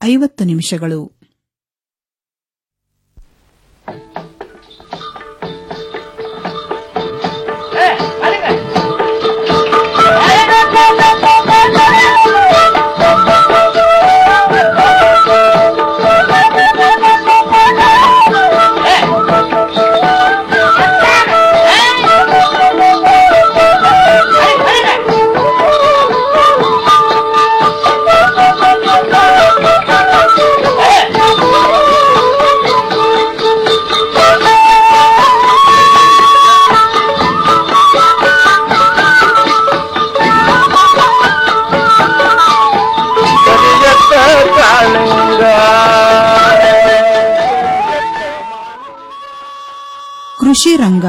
ಐವತ್ತು ನಿಮಿಷಗಳು ಕೃಷಿ ರಂಗ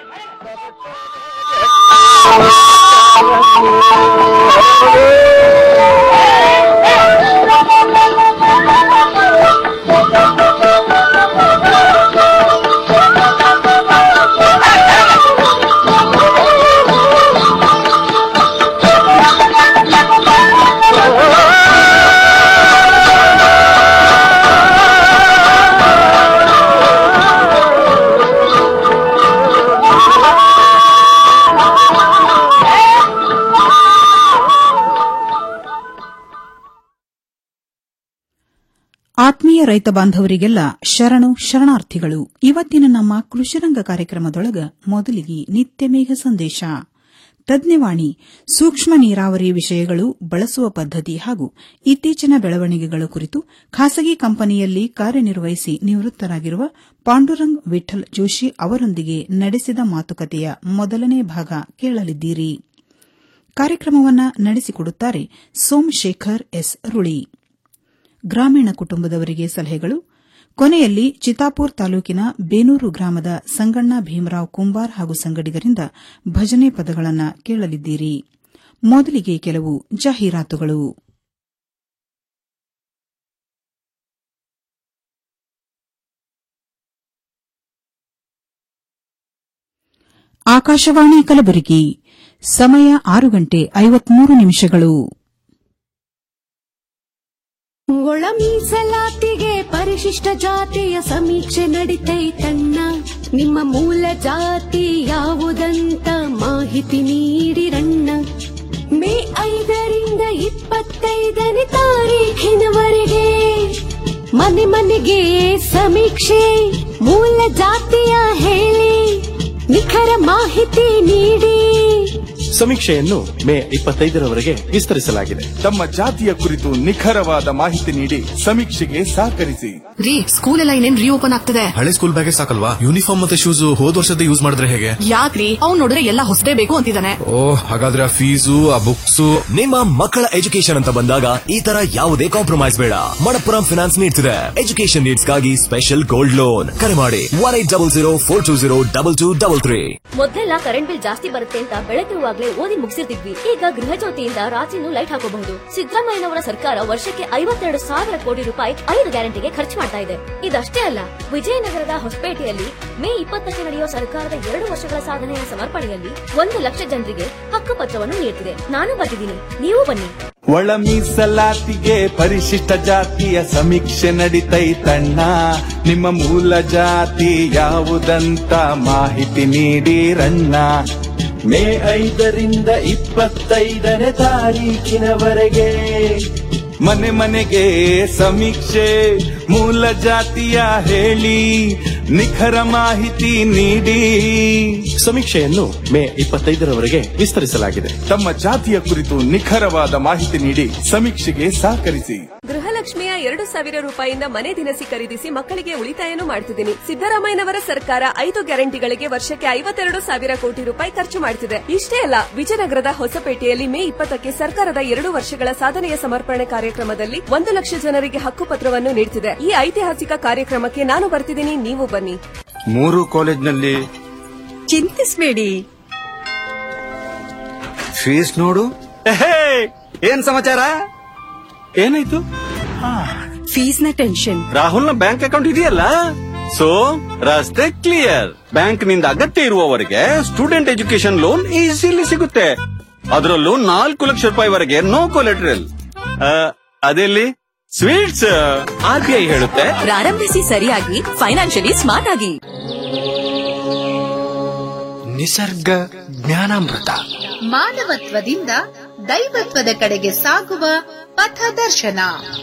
ಆತ್ಮೀಯ ರೈತ ಬಾಂಧವರಿಗೆಲ್ಲ ಶರಣು ಶರಣಾರ್ಥಿಗಳು ಇವತ್ತಿನ ನಮ್ಮ ಕೃಷಿರಂಗ ಕಾರ್ಯಕ್ರಮದೊಳಗ ಮೊದಲಿಗೆ ನಿತ್ಯ ಮೇಘ ಸಂದೇಶ ತಜ್ಞವಾಣಿ ಸೂಕ್ಷ್ಮ ನೀರಾವರಿ ವಿಷಯಗಳು ಬಳಸುವ ಪದ್ದತಿ ಹಾಗೂ ಇತ್ತೀಚಿನ ಬೆಳವಣಿಗೆಗಳ ಕುರಿತು ಖಾಸಗಿ ಕಂಪನಿಯಲ್ಲಿ ಕಾರ್ಯನಿರ್ವಹಿಸಿ ನಿವೃತ್ತರಾಗಿರುವ ಪಾಂಡುರಂಗ್ ವಿಠಲ್ ಜೋಶಿ ಅವರೊಂದಿಗೆ ನಡೆಸಿದ ಮಾತುಕತೆಯ ಮೊದಲನೇ ಭಾಗ ಕೇಳಲಿದ್ದೀರಿ ಕಾರ್ಯಕ್ರಮವನ್ನು ನಡೆಸಿಕೊಡುತ್ತಾರೆ ಸೋಮಶೇಖರ್ ಎಸ್ ರುಳಿ ಗ್ರಾಮೀಣ ಕುಟುಂಬದವರಿಗೆ ಸಲಹೆಗಳು ಕೊನೆಯಲ್ಲಿ ಚಿತಾಪುರ್ ತಾಲೂಕಿನ ಬೇನೂರು ಗ್ರಾಮದ ಸಂಗಣ್ಣ ಭೀಮರಾವ್ ಕುಂಬಾರ್ ಹಾಗೂ ಸಂಗಡಿಗರಿಂದ ಭಜನೆ ಪದಗಳನ್ನು ಕೇಳಲಿದ್ದೀರಿ ಮೊದಲಿಗೆ ಕೆಲವು ಜಾಹೀರಾತುಗಳು ಆಕಾಶವಾಣಿ ಕಲಬುರಗಿ ಸಮಯ ಆರು ಗಂಟೆ ಐವತ್ಮೂರು ನಿಮಿಷಗಳು ಒಳ ಮೀಸಲಾತಿಗೆ ಪರಿಶಿಷ್ಟ ಜಾತಿಯ ಸಮೀಕ್ಷೆ ನಡಿತೈತಣ್ಣ ನಿಮ್ಮ ಮೂಲ ಜಾತಿ ಯಾವುದಂತ ಮಾಹಿತಿ ನೀಡಿರಣ್ಣ ಮೇ ಐದರಿಂದ ಇಪ್ಪತ್ತೈದನೇ ತಾರೀಖಿನವರೆಗೆ ಮನೆ ಮನೆಗೆ ಸಮೀಕ್ಷೆ ಮೂಲ ಜಾತಿಯ ಹೇಳಿ ನಿಖರ ಮಾಹಿತಿ ನೀಡಿ ಸಮೀಕ್ಷೆಯನ್ನು ಮೇ ಇಪ್ಪತ್ತೈದರವರೆಗೆ ವಿಸ್ತರಿಸಲಾಗಿದೆ ತಮ್ಮ ಜಾತಿಯ ಕುರಿತು ನಿಖರವಾದ ಮಾಹಿತಿ ನೀಡಿ ಸಮೀಕ್ಷೆಗೆ ಸಹಕರಿಸಿ ರೀ ಸ್ಕೂಲ್ ಎಲ್ಲ ಇನ್ನೇನ್ ರೀಓಪನ್ ಆಗ್ತದೆ ಹಳೆ ಸ್ಕೂಲ್ ಬ್ಯಾಗೆ ಸಾಕಲ್ವಾ ಯೂನಿಫಾರ್ಮ್ ಮತ್ತೆ ಶೂಸ್ ಹೋದ್ ವರ್ಷದ ಯೂಸ್ ಮಾಡಿದ್ರೆ ಹೇಗೆ ಯಾಕ್ರಿ ಅವ್ನ್ ನೋಡಿದ್ರೆ ಎಲ್ಲ ಹೊಸದೇ ಬೇಕು ಅಂತಿದ್ದಾನೆ ಓ ಹಾಗಾದ್ರೆ ಆ ಫೀಸು ಆ ಬುಕ್ಸ್ ನಿಮ್ಮ ಮಕ್ಕಳ ಎಜುಕೇಶನ್ ಅಂತ ಬಂದಾಗ ಈ ತರ ಯಾವುದೇ ಕಾಂಪ್ರಮೈಸ್ ಬೇಡ ಮಣಪ್ಪುರಂ ಫಿನಾನ್ಸ್ ನೀಡ್ತಿದೆ ಎಜುಕೇಶನ್ ನೀಡ್ಸ್ ಗಾಗಿ ಸ್ಪೆಷಲ್ ಗೋಲ್ಡ್ ಲೋನ್ ಕರೆ ಮಾಡಿ one eight double zero four two zero double two double three ಮೊದಲೆಲ್ಲ ಕರೆಂಟ್ ಬಿಲ್ ಜಾಸ್ತಿ ಬರುತ್ತೆ ಅಂತ ಬೆಳಕಿರುವಾಗಲೇ ಓದಿ ಮುಗಿಸಿರ್ತಿದ್ವಿ ಈಗ ಗೃಹ ಜ್ಯೋತಿಯಿಂದ ರಾತ್ರಿನೂ ಲೈಟ್ ಹಾಕಬಹುದು ಸಿದ್ದರಾಮಯ್ಯನವರ ಸರ್ಕಾರ ವರ್ಷಕ್ಕೆ ಐವತ್ತೆರಡು ಸಾವಿರ ಕೋಟಿ ರೂಪಾಯಿ ಐದು ಗ್ಯಾರಂಟಿಗೆ ಖರ್ಚು ಮಾಡ್ತಾ ಇದೆ ಇದಷ್ಟೇ ಅಲ್ಲ ವಿಜಯನಗರದ ಹೊಸಪೇಟೆಯಲ್ಲಿ ಮೇ ಇಪ್ಪತ್ತಕ್ಕೆ ನಡೆಯುವ ಸರ್ಕಾರದ ಎರಡು ವರ್ಷಗಳ ಸಾಧನೆಯ ಸಮರ್ಪಣೆಯಲ್ಲಿ ಒಂದು ಲಕ್ಷ ಜನರಿಗೆ ಹಕ್ಕುಪತ್ರವನ್ನು ನೀಡುತ್ತಿದೆ ನಾನು ಬರ್ತಿದ್ದೀನಿ ನೀವು ಬನ್ನಿ ಒಳ ಮೀಸಲಾತಿಗೆ ಪರಿಶಿಷ್ಟ ಜಾತಿಯ ಸಮೀಕ್ಷೆ ನಡಿತೈತಣ್ಣ ನಿಮ್ಮ ಮೂಲ ಜಾತಿ ಯಾವುದಂತ ಮಾಹಿತಿ ನೀಡಿರಣ್ಣ ಮೇ ಐದರಿಂದ ಇಪ್ಪತ್ತೈದನೇ ತಾರೀಖಿನವರೆಗೆ ಮನೆ ಮನೆಗೆ ಸಮೀಕ್ಷೆ ಮೂಲ ಜಾತಿಯ ಹೇಳಿ ನಿಖರ ಮಾಹಿತಿ ನೀಡಿ ಸಮೀಕ್ಷೆಯನ್ನು ಮೇ ಇಪ್ಪತ್ತೈದರವರೆಗೆ ವಿಸ್ತರಿಸಲಾಗಿದೆ ತಮ್ಮ ಜಾತಿಯ ಕುರಿತು ನಿಖರವಾದ ಮಾಹಿತಿ ನೀಡಿ ಸಮೀಕ್ಷೆಗೆ ಸಹಕರಿಸಿ ಗೃಹಲಕ್ಷ್ಮಿಯ ಎರಡು ಸಾವಿರ ರೂಪಾಯಿಯಿಂದ ಮನೆ ದಿನಸಿ ಖರೀದಿಸಿ ಮಕ್ಕಳಿಗೆ ಉಳಿತಾಯನೂ ಮಾಡ್ತಿದ್ದೀನಿ ಸಿದ್ದರಾಮಯ್ಯನವರ ಸರ್ಕಾರ ಐದು ಗ್ಯಾರಂಟಿಗಳಿಗೆ ವರ್ಷಕ್ಕೆ ಐವತ್ತೆರಡು ಸಾವಿರ ಕೋಟಿ ರೂಪಾಯಿ ಖರ್ಚು ಮಾಡ್ತಿದೆ ಇಷ್ಟೇ ಅಲ್ಲ ವಿಜಯನಗರದ ಹೊಸಪೇಟೆಯಲ್ಲಿ ಮೇ ಇಪ್ಪತ್ತಕ್ಕೆ ಸರ್ಕಾರದ ಎರಡು ವರ್ಷಗಳ ಸಾಧನೆಯ ಸಮರ್ಪಣೆ ಕಾರ್ಯಕ್ರಮದಲ್ಲಿ ಒಂದು ಲಕ್ಷ ಜನರಿಗೆ ಹಕ್ಕುಪತ್ರವನ್ನು ನೀಡುತ್ತಿದೆ ಈ ಐತಿಹಾಸಿಕ ಕಾರ್ಯಕ್ರಮಕ್ಕೆ ನಾನು ಬರ್ತಿದ್ದೀನಿ ನೀವು ಬನ್ನಿ ಮೂರು ಕಾಲೇಜ್ನಲ್ಲಿ ಚಿಂತಿಸ್ಬೇಡಿ ಫೀಸ್ ನೋಡು ಏನ್ ಸಮಾಚಾರ ಏನಾಯ್ತು ಫೀಸ್ ನ ಟೆನ್ಷನ್ ರಾಹುಲ್ ನ ಬ್ಯಾಂಕ್ ಅಕೌಂಟ್ ಇದೆಯಲ್ಲ ಸೊ ರಸ್ತೆ ಕ್ಲಿಯರ್ ಬ್ಯಾಂಕ್ ನಿಂದ ಅಗತ್ಯ ಇರುವವರೆಗೆ ಸ್ಟೂಡೆಂಟ್ ಎಜುಕೇಶನ್ ಲೋನ್ ಈಸಿಲಿ ಸಿಗುತ್ತೆ ಅದರಲ್ಲೂ ನಾಲ್ಕು ಲಕ್ಷ ರೂಪಾಯಿವರೆಗೆ ನೋ ಕೊಲೆಟ್ರಲ್ ಅದೆಲ್ಲಿ ಸ್ವೀಟ್ಸ್ ಆರ್ ಬಿ ಐ ಹೇಳುತ್ತೆ ಪ್ರಾರಂಭಿಸಿ ಸರಿಯಾಗಿ ಫೈನಾನ್ಷಿಯಲಿ ಸ್ಮಾರ್ಟ್ ಆಗಿ ನಿಸರ್ಗ ಜ್ಞಾನಾಮೃತ ಮಾನವತ್ವದಿಂದ ದೈವತ್ವದ ಕಡೆಗೆ ಸಾಗುವ ಪಥದರ್ಶನ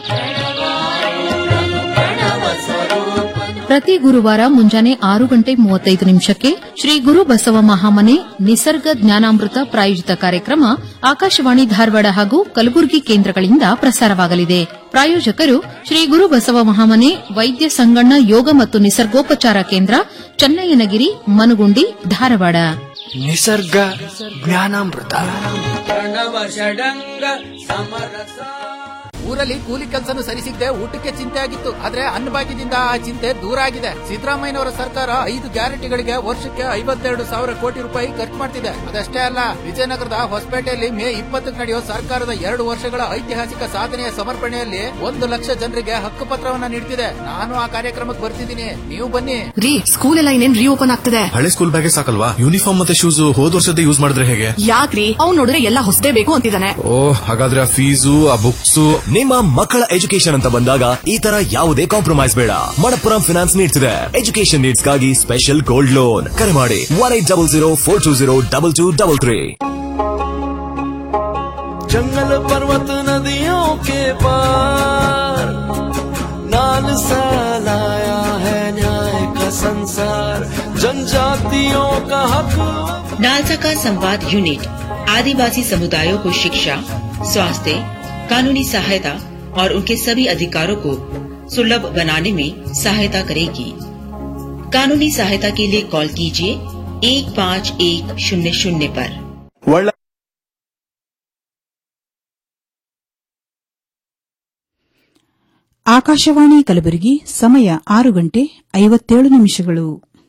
ಪ್ರತಿ ಗುರುವಾರ ಮುಂಜಾನೆ ಆರು ಗಂಟೆ ಮೂವತ್ತೈದು ನಿಮಿಷಕ್ಕೆ ಶ್ರೀ ಗುರು ಬಸವ ಮಹಾಮನೆ ನಿಸರ್ಗ ಜ್ಞಾನಾಮೃತ ಪ್ರಾಯೋಜಿತ ಕಾರ್ಯಕ್ರಮ ಆಕಾಶವಾಣಿ ಧಾರವಾಡ ಹಾಗೂ ಕಲಬುರಗಿ ಕೇಂದ್ರಗಳಿಂದ ಪ್ರಸಾರವಾಗಲಿದೆ ಪ್ರಾಯೋಜಕರು ಶ್ರೀ ಗುರು ಬಸವ ಮಹಾಮನೆ ವೈದ್ಯ ಸಂಗಣ್ಣ ಯೋಗ ಮತ್ತು ನಿಸರ್ಗೋಪಚಾರ ಕೇಂದ್ರ ಚನ್ನಯ್ಯನಗಿರಿ ಮನುಗುಂಡಿ ಧಾರವಾಡ ನಿಸರ್ಗ ಜ್ಞಾನಾಮೃತ ಊರಲ್ಲಿ ಕೂಲಿ ಕೆಲಸನೂ ಸರಿ ಸಿಗದೆ ಊಟಕ್ಕೆ ಚಿಂತೆ ಆಗಿತ್ತು ಆದ್ರೆ ಅನ್ನಭಾಗ್ಯದಿಂದ ಆ ಚಿಂತೆ ದೂರ ಆಗಿದೆ ಸಿದ್ದರಾಮಯ್ಯನವರ ಸರ್ಕಾರ ಐದು ಗ್ಯಾರಂಟಿಗಳಿಗೆ ವರ್ಷಕ್ಕೆ ಐವತ್ತೆರಡು ಸಾವಿರ ಕೋಟಿ ರೂಪಾಯಿ ಖರ್ಚು ಮಾಡ್ತಿದೆ ಅದಷ್ಟೇ ಅಲ್ಲ ವಿಜಯನಗರದ ಹೊಸಪೇಟೆಯಲ್ಲಿ ಮೇ ಇಪ್ಪತ್ತಕ್ಕೆ ನಡೆಯೋ ಸರ್ಕಾರದ ಎರಡು ವರ್ಷಗಳ ಐತಿಹಾಸಿಕ ಸಾಧನೆಯ ಸಮರ್ಪಣೆಯಲ್ಲಿ ಒಂದು ಲಕ್ಷ ಜನರಿಗೆ ಹಕ್ಕುಪತ್ರವನ್ನ ನೀಡ್ತಿದೆ ನಾನು ಆ ಕಾರ್ಯಕ್ರಮಕ್ಕೆ ಬರ್ತಿದ್ದೀನಿ ನೀವು ಬನ್ನಿ ರೀ ಸ್ಕೂಲ್ ಎಲ್ಲ ಇನ್ನೇನ್ ರೀಓಪನ್ ಆಗ್ತದೆ ಹಳೆ ಸ್ಕೂಲ್ ಬ್ಯಾಗೆ ಸಾಕಲ್ವಾ ಯೂನಿಫಾರ್ಮ್ ಮತ್ತೆ ಶೂಸ್ ಹೋದ್ ವರ್ಷದ ಯೂಸ್ ಮಾಡಿದ್ರೆ ಹೇಗೆ ಯಾಕ್ರಿ ಅವ್ನ್ ನೋಡಿದ್ರೆ ಎಲ್ಲ ಹೊಸದೇ ಬೇಕು ಅಂತಿದ್ದಾನೆ ಓ ಹಾಗಾದ್ರೆ ಆ ಫೀಸು ಆ ಬುಕ್ಸ್ ನಿಮ್ಮ ಮಕ್ಕಳ ಎಜುಕೇಶನ್ ಅಂತ ಬಂದಾಗ ಈ ತರ ಯಾವುದೇ ಕಾಂಪ್ರಮೈಸ್ ಬೇಡ ಮಣಪ್ಪುರಂ ಫಿನಾನ್ಸ್ ನೀಡ್ತಿದೆ ಎಜುಕೇಶನ್ ನೀಡ್ಸ್ಗಾಗಿ ಸ್ಪೆಷಲ್ ಗೋಲ್ಡ್ ಲೋನ್ ಕರೆ ಮಾಡಿ one eight double zero four two zero double two double three जंगल पर्वत नदियों के पार नाल सा लाया है न्याय का संसार जनजातियों का हक नालसा का संवाद यूनिट आदिवासी समुदायों को शिक्षा स्वास्थ्य कानूनी सहायता और उनके सभी अधिकारों को सुलभ बनाने में सहायता करेगी कानूनी सहायता के लिए कॉल कीजिए एक पाँच एक शून्य शून्य पर ಒಳ್ಳೆ ಆಕಾಶವಾಣಿ ಕಲಬುರಗಿ ಸಮಯ ಆರು ಗಂಟೆ ಐವತ್ತೇಳು ನಿಮಿಷಗಳು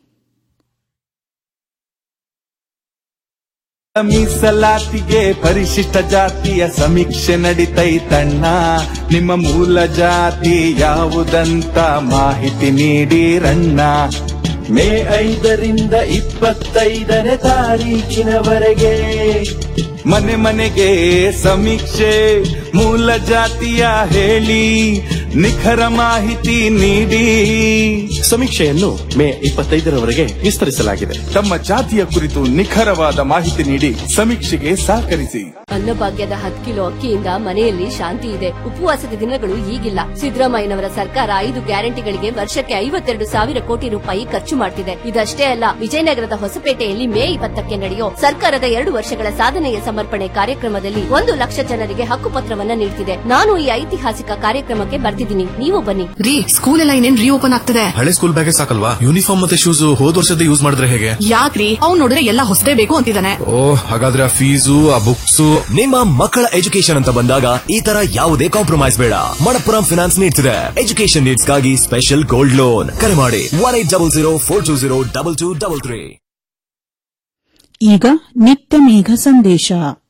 ಮೀಸಲಾತಿಗೆ ಪರಿಶಿಷ್ಟ ಜಾತಿಯ ಸಮೀಕ್ಷೆ ನಡಿತೈತಣ್ಣ ನಿಮ್ಮ ಮೂಲ ಜಾತಿ ಯಾವುದಂತ ಮಾಹಿತಿ ನೀಡಿರಣ್ಣ ಮೇ ಐದರಿಂದ ಇಪ್ಪತ್ತೈದನೇ ತಾರೀಕಿನವರೆಗೆ ಮನೆ ಮನೆಗೆ ಸಮೀಕ್ಷೆ ಮೂಲ ಜಾತಿಯ ಹೇಳಿ ನಿಖರ ಮಾಹಿತಿ ನೀಡಿ ಸಮೀಕ್ಷೆಯನ್ನು ಮೇ ಇಪ್ಪತ್ತೈದರವರೆಗೆ ವಿಸ್ತರಿಸಲಾಗಿದೆ ತಮ್ಮ ಜಾತಿಯ ಕುರಿತು ನಿಖರವಾದ ಮಾಹಿತಿ ನೀಡಿ ಸಮೀಕ್ಷೆಗೆ ಸಹಕರಿಸಿ ಅನ್ನಭಾಗ್ಯದ ಹತ್ತು ಕಿಲೋ ಅಕ್ಕಿಯಿಂದ ಮನೆಯಲ್ಲಿ ಶಾಂತಿ ಇದೆ ಉಪವಾಸದ ದಿನಗಳು ಈಗಿಲ್ಲ ಸಿದ್ದರಾಮಯ್ಯನವರ ಸರ್ಕಾರ ಐದು ಗ್ಯಾರಂಟಿಗಳಿಗೆ ವರ್ಷಕ್ಕೆ ಐವತ್ತೆರಡು ಸಾವಿರ ಕೋಟಿ ರೂಪಾಯಿ ಖರ್ಚು ಮಾಡ್ತಿದೆ ಇದಷ್ಟೇ ಅಲ್ಲ ವಿಜಯನಗರದ ಹೊಸಪೇಟೆಯಲ್ಲಿ ಮೇ ಇಪ್ಪತ್ತಕ್ಕೆ ನಡೆಯೋ ಸರ್ಕಾರದ ಎರಡು ವರ್ಷಗಳ ಸಾಧನೆಯ ಸಮರ್ಪಣೆ ಕಾರ್ಯಕ್ರಮದಲ್ಲಿ ಒಂದು ಲಕ್ಷ ಜನರಿಗೆ ಹಕ್ಕುಪತ್ರವನ್ನ ನೀಡ್ತಿದೆ ನಾನು ಈ ಐತಿಹಾಸಿಕ ಕಾರ್ಯಕ್ರಮಕ್ಕೆ ಬರ್ತಿದ್ದೀನಿ ನೀವು ಬನ್ನಿ ರೀ ಸ್ಕೂಲ್ ಎಲ್ಲ ಇನ್ನೇನ್ ರೀಓಪನ್ ಆಗ್ತದೆ ಹಳೆ ಸ್ಕೂಲ್ ಬ್ಯಾಗೆ ಸಾಕಲ್ವಾ ಯೂನಿಫಾರ್ಮ್ ಮತ್ತೆ ಶೂಸ್ ಹೋದ್ ವರ್ಷದ ಯೂಸ್ ಮಾಡಿದ್ರೆ ಹೇಗೆ ಯಾಕ್ರಿ ಅವ್ನ್ ನೋಡಿದ್ರೆ ಎಲ್ಲ ಹೊಸದೇ ಬೇಕು ಅಂತಿದ್ದಾನೆ ಓ ಹಾಗಾದ್ರೆ ಆ ಫೀಸು ಆ ಬುಕ್ಸ್ ನಿಮ್ಮ ಮಕ್ಕಳ ಎಜುಕೇಶನ್ ಅಂತ ಬಂದಾಗ ಈ ತರ ಯಾವುದೇ ಕಾಂಪ್ರಮೈಸ್ ಬೇಡ ಮಣಪ್ಪುರಂ ಫಿನಾನ್ಸ್ ನೀಡ್ತಿದೆ ಎಜುಕೇಶನ್ ನೀಡ್ಸ್ಗಾಗಿ ಸ್ಪೆಷಲ್ ಗೋಲ್ಡ್ ಲೋನ್ ಕರೆ ಮಾಡಿ one eight double zero four two zero double two double three ಈಗ ನಿತ್ಯ ಮೇಘ ಸಂದೇಶ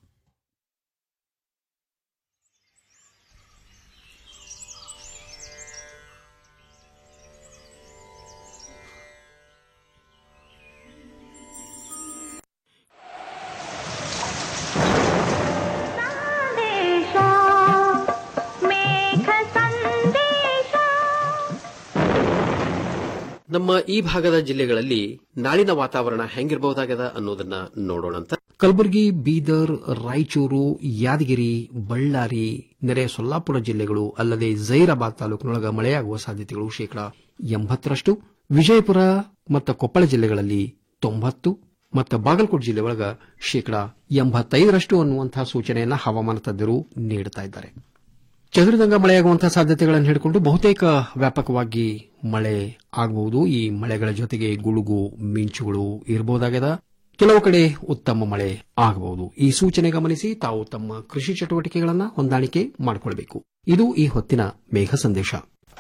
ನಮ್ಮ ಈ ಭಾಗದ ಜಿಲ್ಲೆಗಳಲ್ಲಿ ನಾಳಿನ ವಾತಾವರಣ ಹೆಂಗಿರಬಹುದಾಗದ ಅನ್ನೋದನ್ನ ನೋಡೋಣಂತ ಕಲಬುರಗಿ ಬೀದರ್ ರಾಯಚೂರು ಯಾದಗಿರಿ ಬಳ್ಳಾರಿ ನೆರೆ ಸೊಲ್ಲಾಪುರ ಜಿಲ್ಲೆಗಳು ಅಲ್ಲದೆ ಜೈರಾಬಾದ್ ತಾಲೂಕಿನೊಳಗ ಮಳೆಯಾಗುವ ಸಾಧ್ಯತೆಗಳು ಶೇಕಡಾ ಎಂಬತ್ತರಷ್ಟು ವಿಜಯಪುರ ಮತ್ತು ಕೊಪ್ಪಳ ಜಿಲ್ಲೆಗಳಲ್ಲಿ ತೊಂಬತ್ತು ಮತ್ತು ಬಾಗಲಕೋಟೆ ಜಿಲ್ಲೆ ಒಳಗ ಶೇಕಡಾ ಎಂಬತ್ತೈದರಷ್ಟು ಅನ್ನುವಂತಹ ಸೂಚನೆಯನ್ನ ಹವಾಮಾನ ತಜ್ಞರು ನೀಡುತ್ತಾ ಇದ್ದಾರೆ ಚದುರಿದಂಗ ಮಳೆಯಾಗುವಂತಹ ಸಾಧ್ಯತೆಗಳನ್ನು ಹಿಡಿಕೊಂಡು ಬಹುತೇಕ ವ್ಯಾಪಕವಾಗಿ ಮಳೆ ಆಗಬಹುದು ಈ ಮಳೆಗಳ ಜೊತೆಗೆ ಗುಡುಗು ಮಿಂಚುಗಳು ಇರಬಹುದಾಗದ ಕೆಲವು ಕಡೆ ಉತ್ತಮ ಮಳೆ ಆಗಬಹುದು ಈ ಸೂಚನೆ ಗಮನಿಸಿ ತಾವು ತಮ್ಮ ಕೃಷಿ ಚಟುವಟಿಕೆಗಳನ್ನು ಹೊಂದಾಣಿಕೆ ಮಾಡಿಕೊಳ್ಳಬೇಕು ಇದು ಈ ಹೊತ್ತಿನ ಮೇಘ ಸಂದೇಶ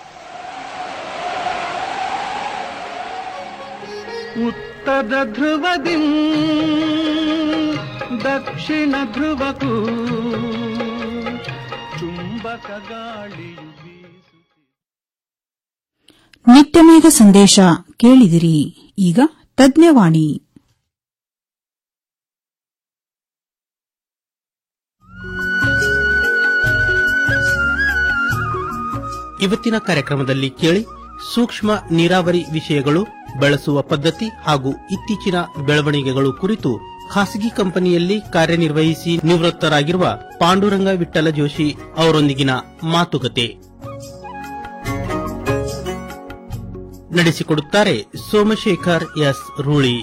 ಉತ್ತರ ಧ್ರುವದಿ ದಕ್ಷಿಣ ಧ್ರುವಕ್ಕೂ ಚುಂಬಕ ಗಾಳಿಯು ನಿತ್ಯ ಮೇಘ ಸಂದೇಶ ಕೇಳಿದಿರಿ ಈಗ ತಜ್ಞವಾಣಿ ಇವತ್ತಿನ ಕಾರ್ಯಕ್ರಮದಲ್ಲಿ ಕೇಳಿ ಸೂಕ್ಷ್ಮ ನೀರಾವರಿ ವಿಷಯಗಳು ಬಳಸುವ ಪದ್ಧತಿ ಹಾಗೂ ಇತ್ತೀಚಿನ ಬೆಳವಣಿಗೆಗಳು ಕುರಿತು ಖಾಸಗಿ ಕಂಪನಿಯಲ್ಲಿ ಕಾರ್ಯನಿರ್ವಹಿಸಿ ನಿವೃತ್ತರಾಗಿರುವ ಪಾಂಡುರಂಗ ವಿಠ್ಠಲ ಜೋಶಿ ಅವರೊಂದಿಗಿನ ಮಾತುಕತೆ ನಡೆಸಿಕೊಡುತ್ತಾರೆ ಸೋಮಶೇಖರ್ ಎಸ್ ರೂಳಿ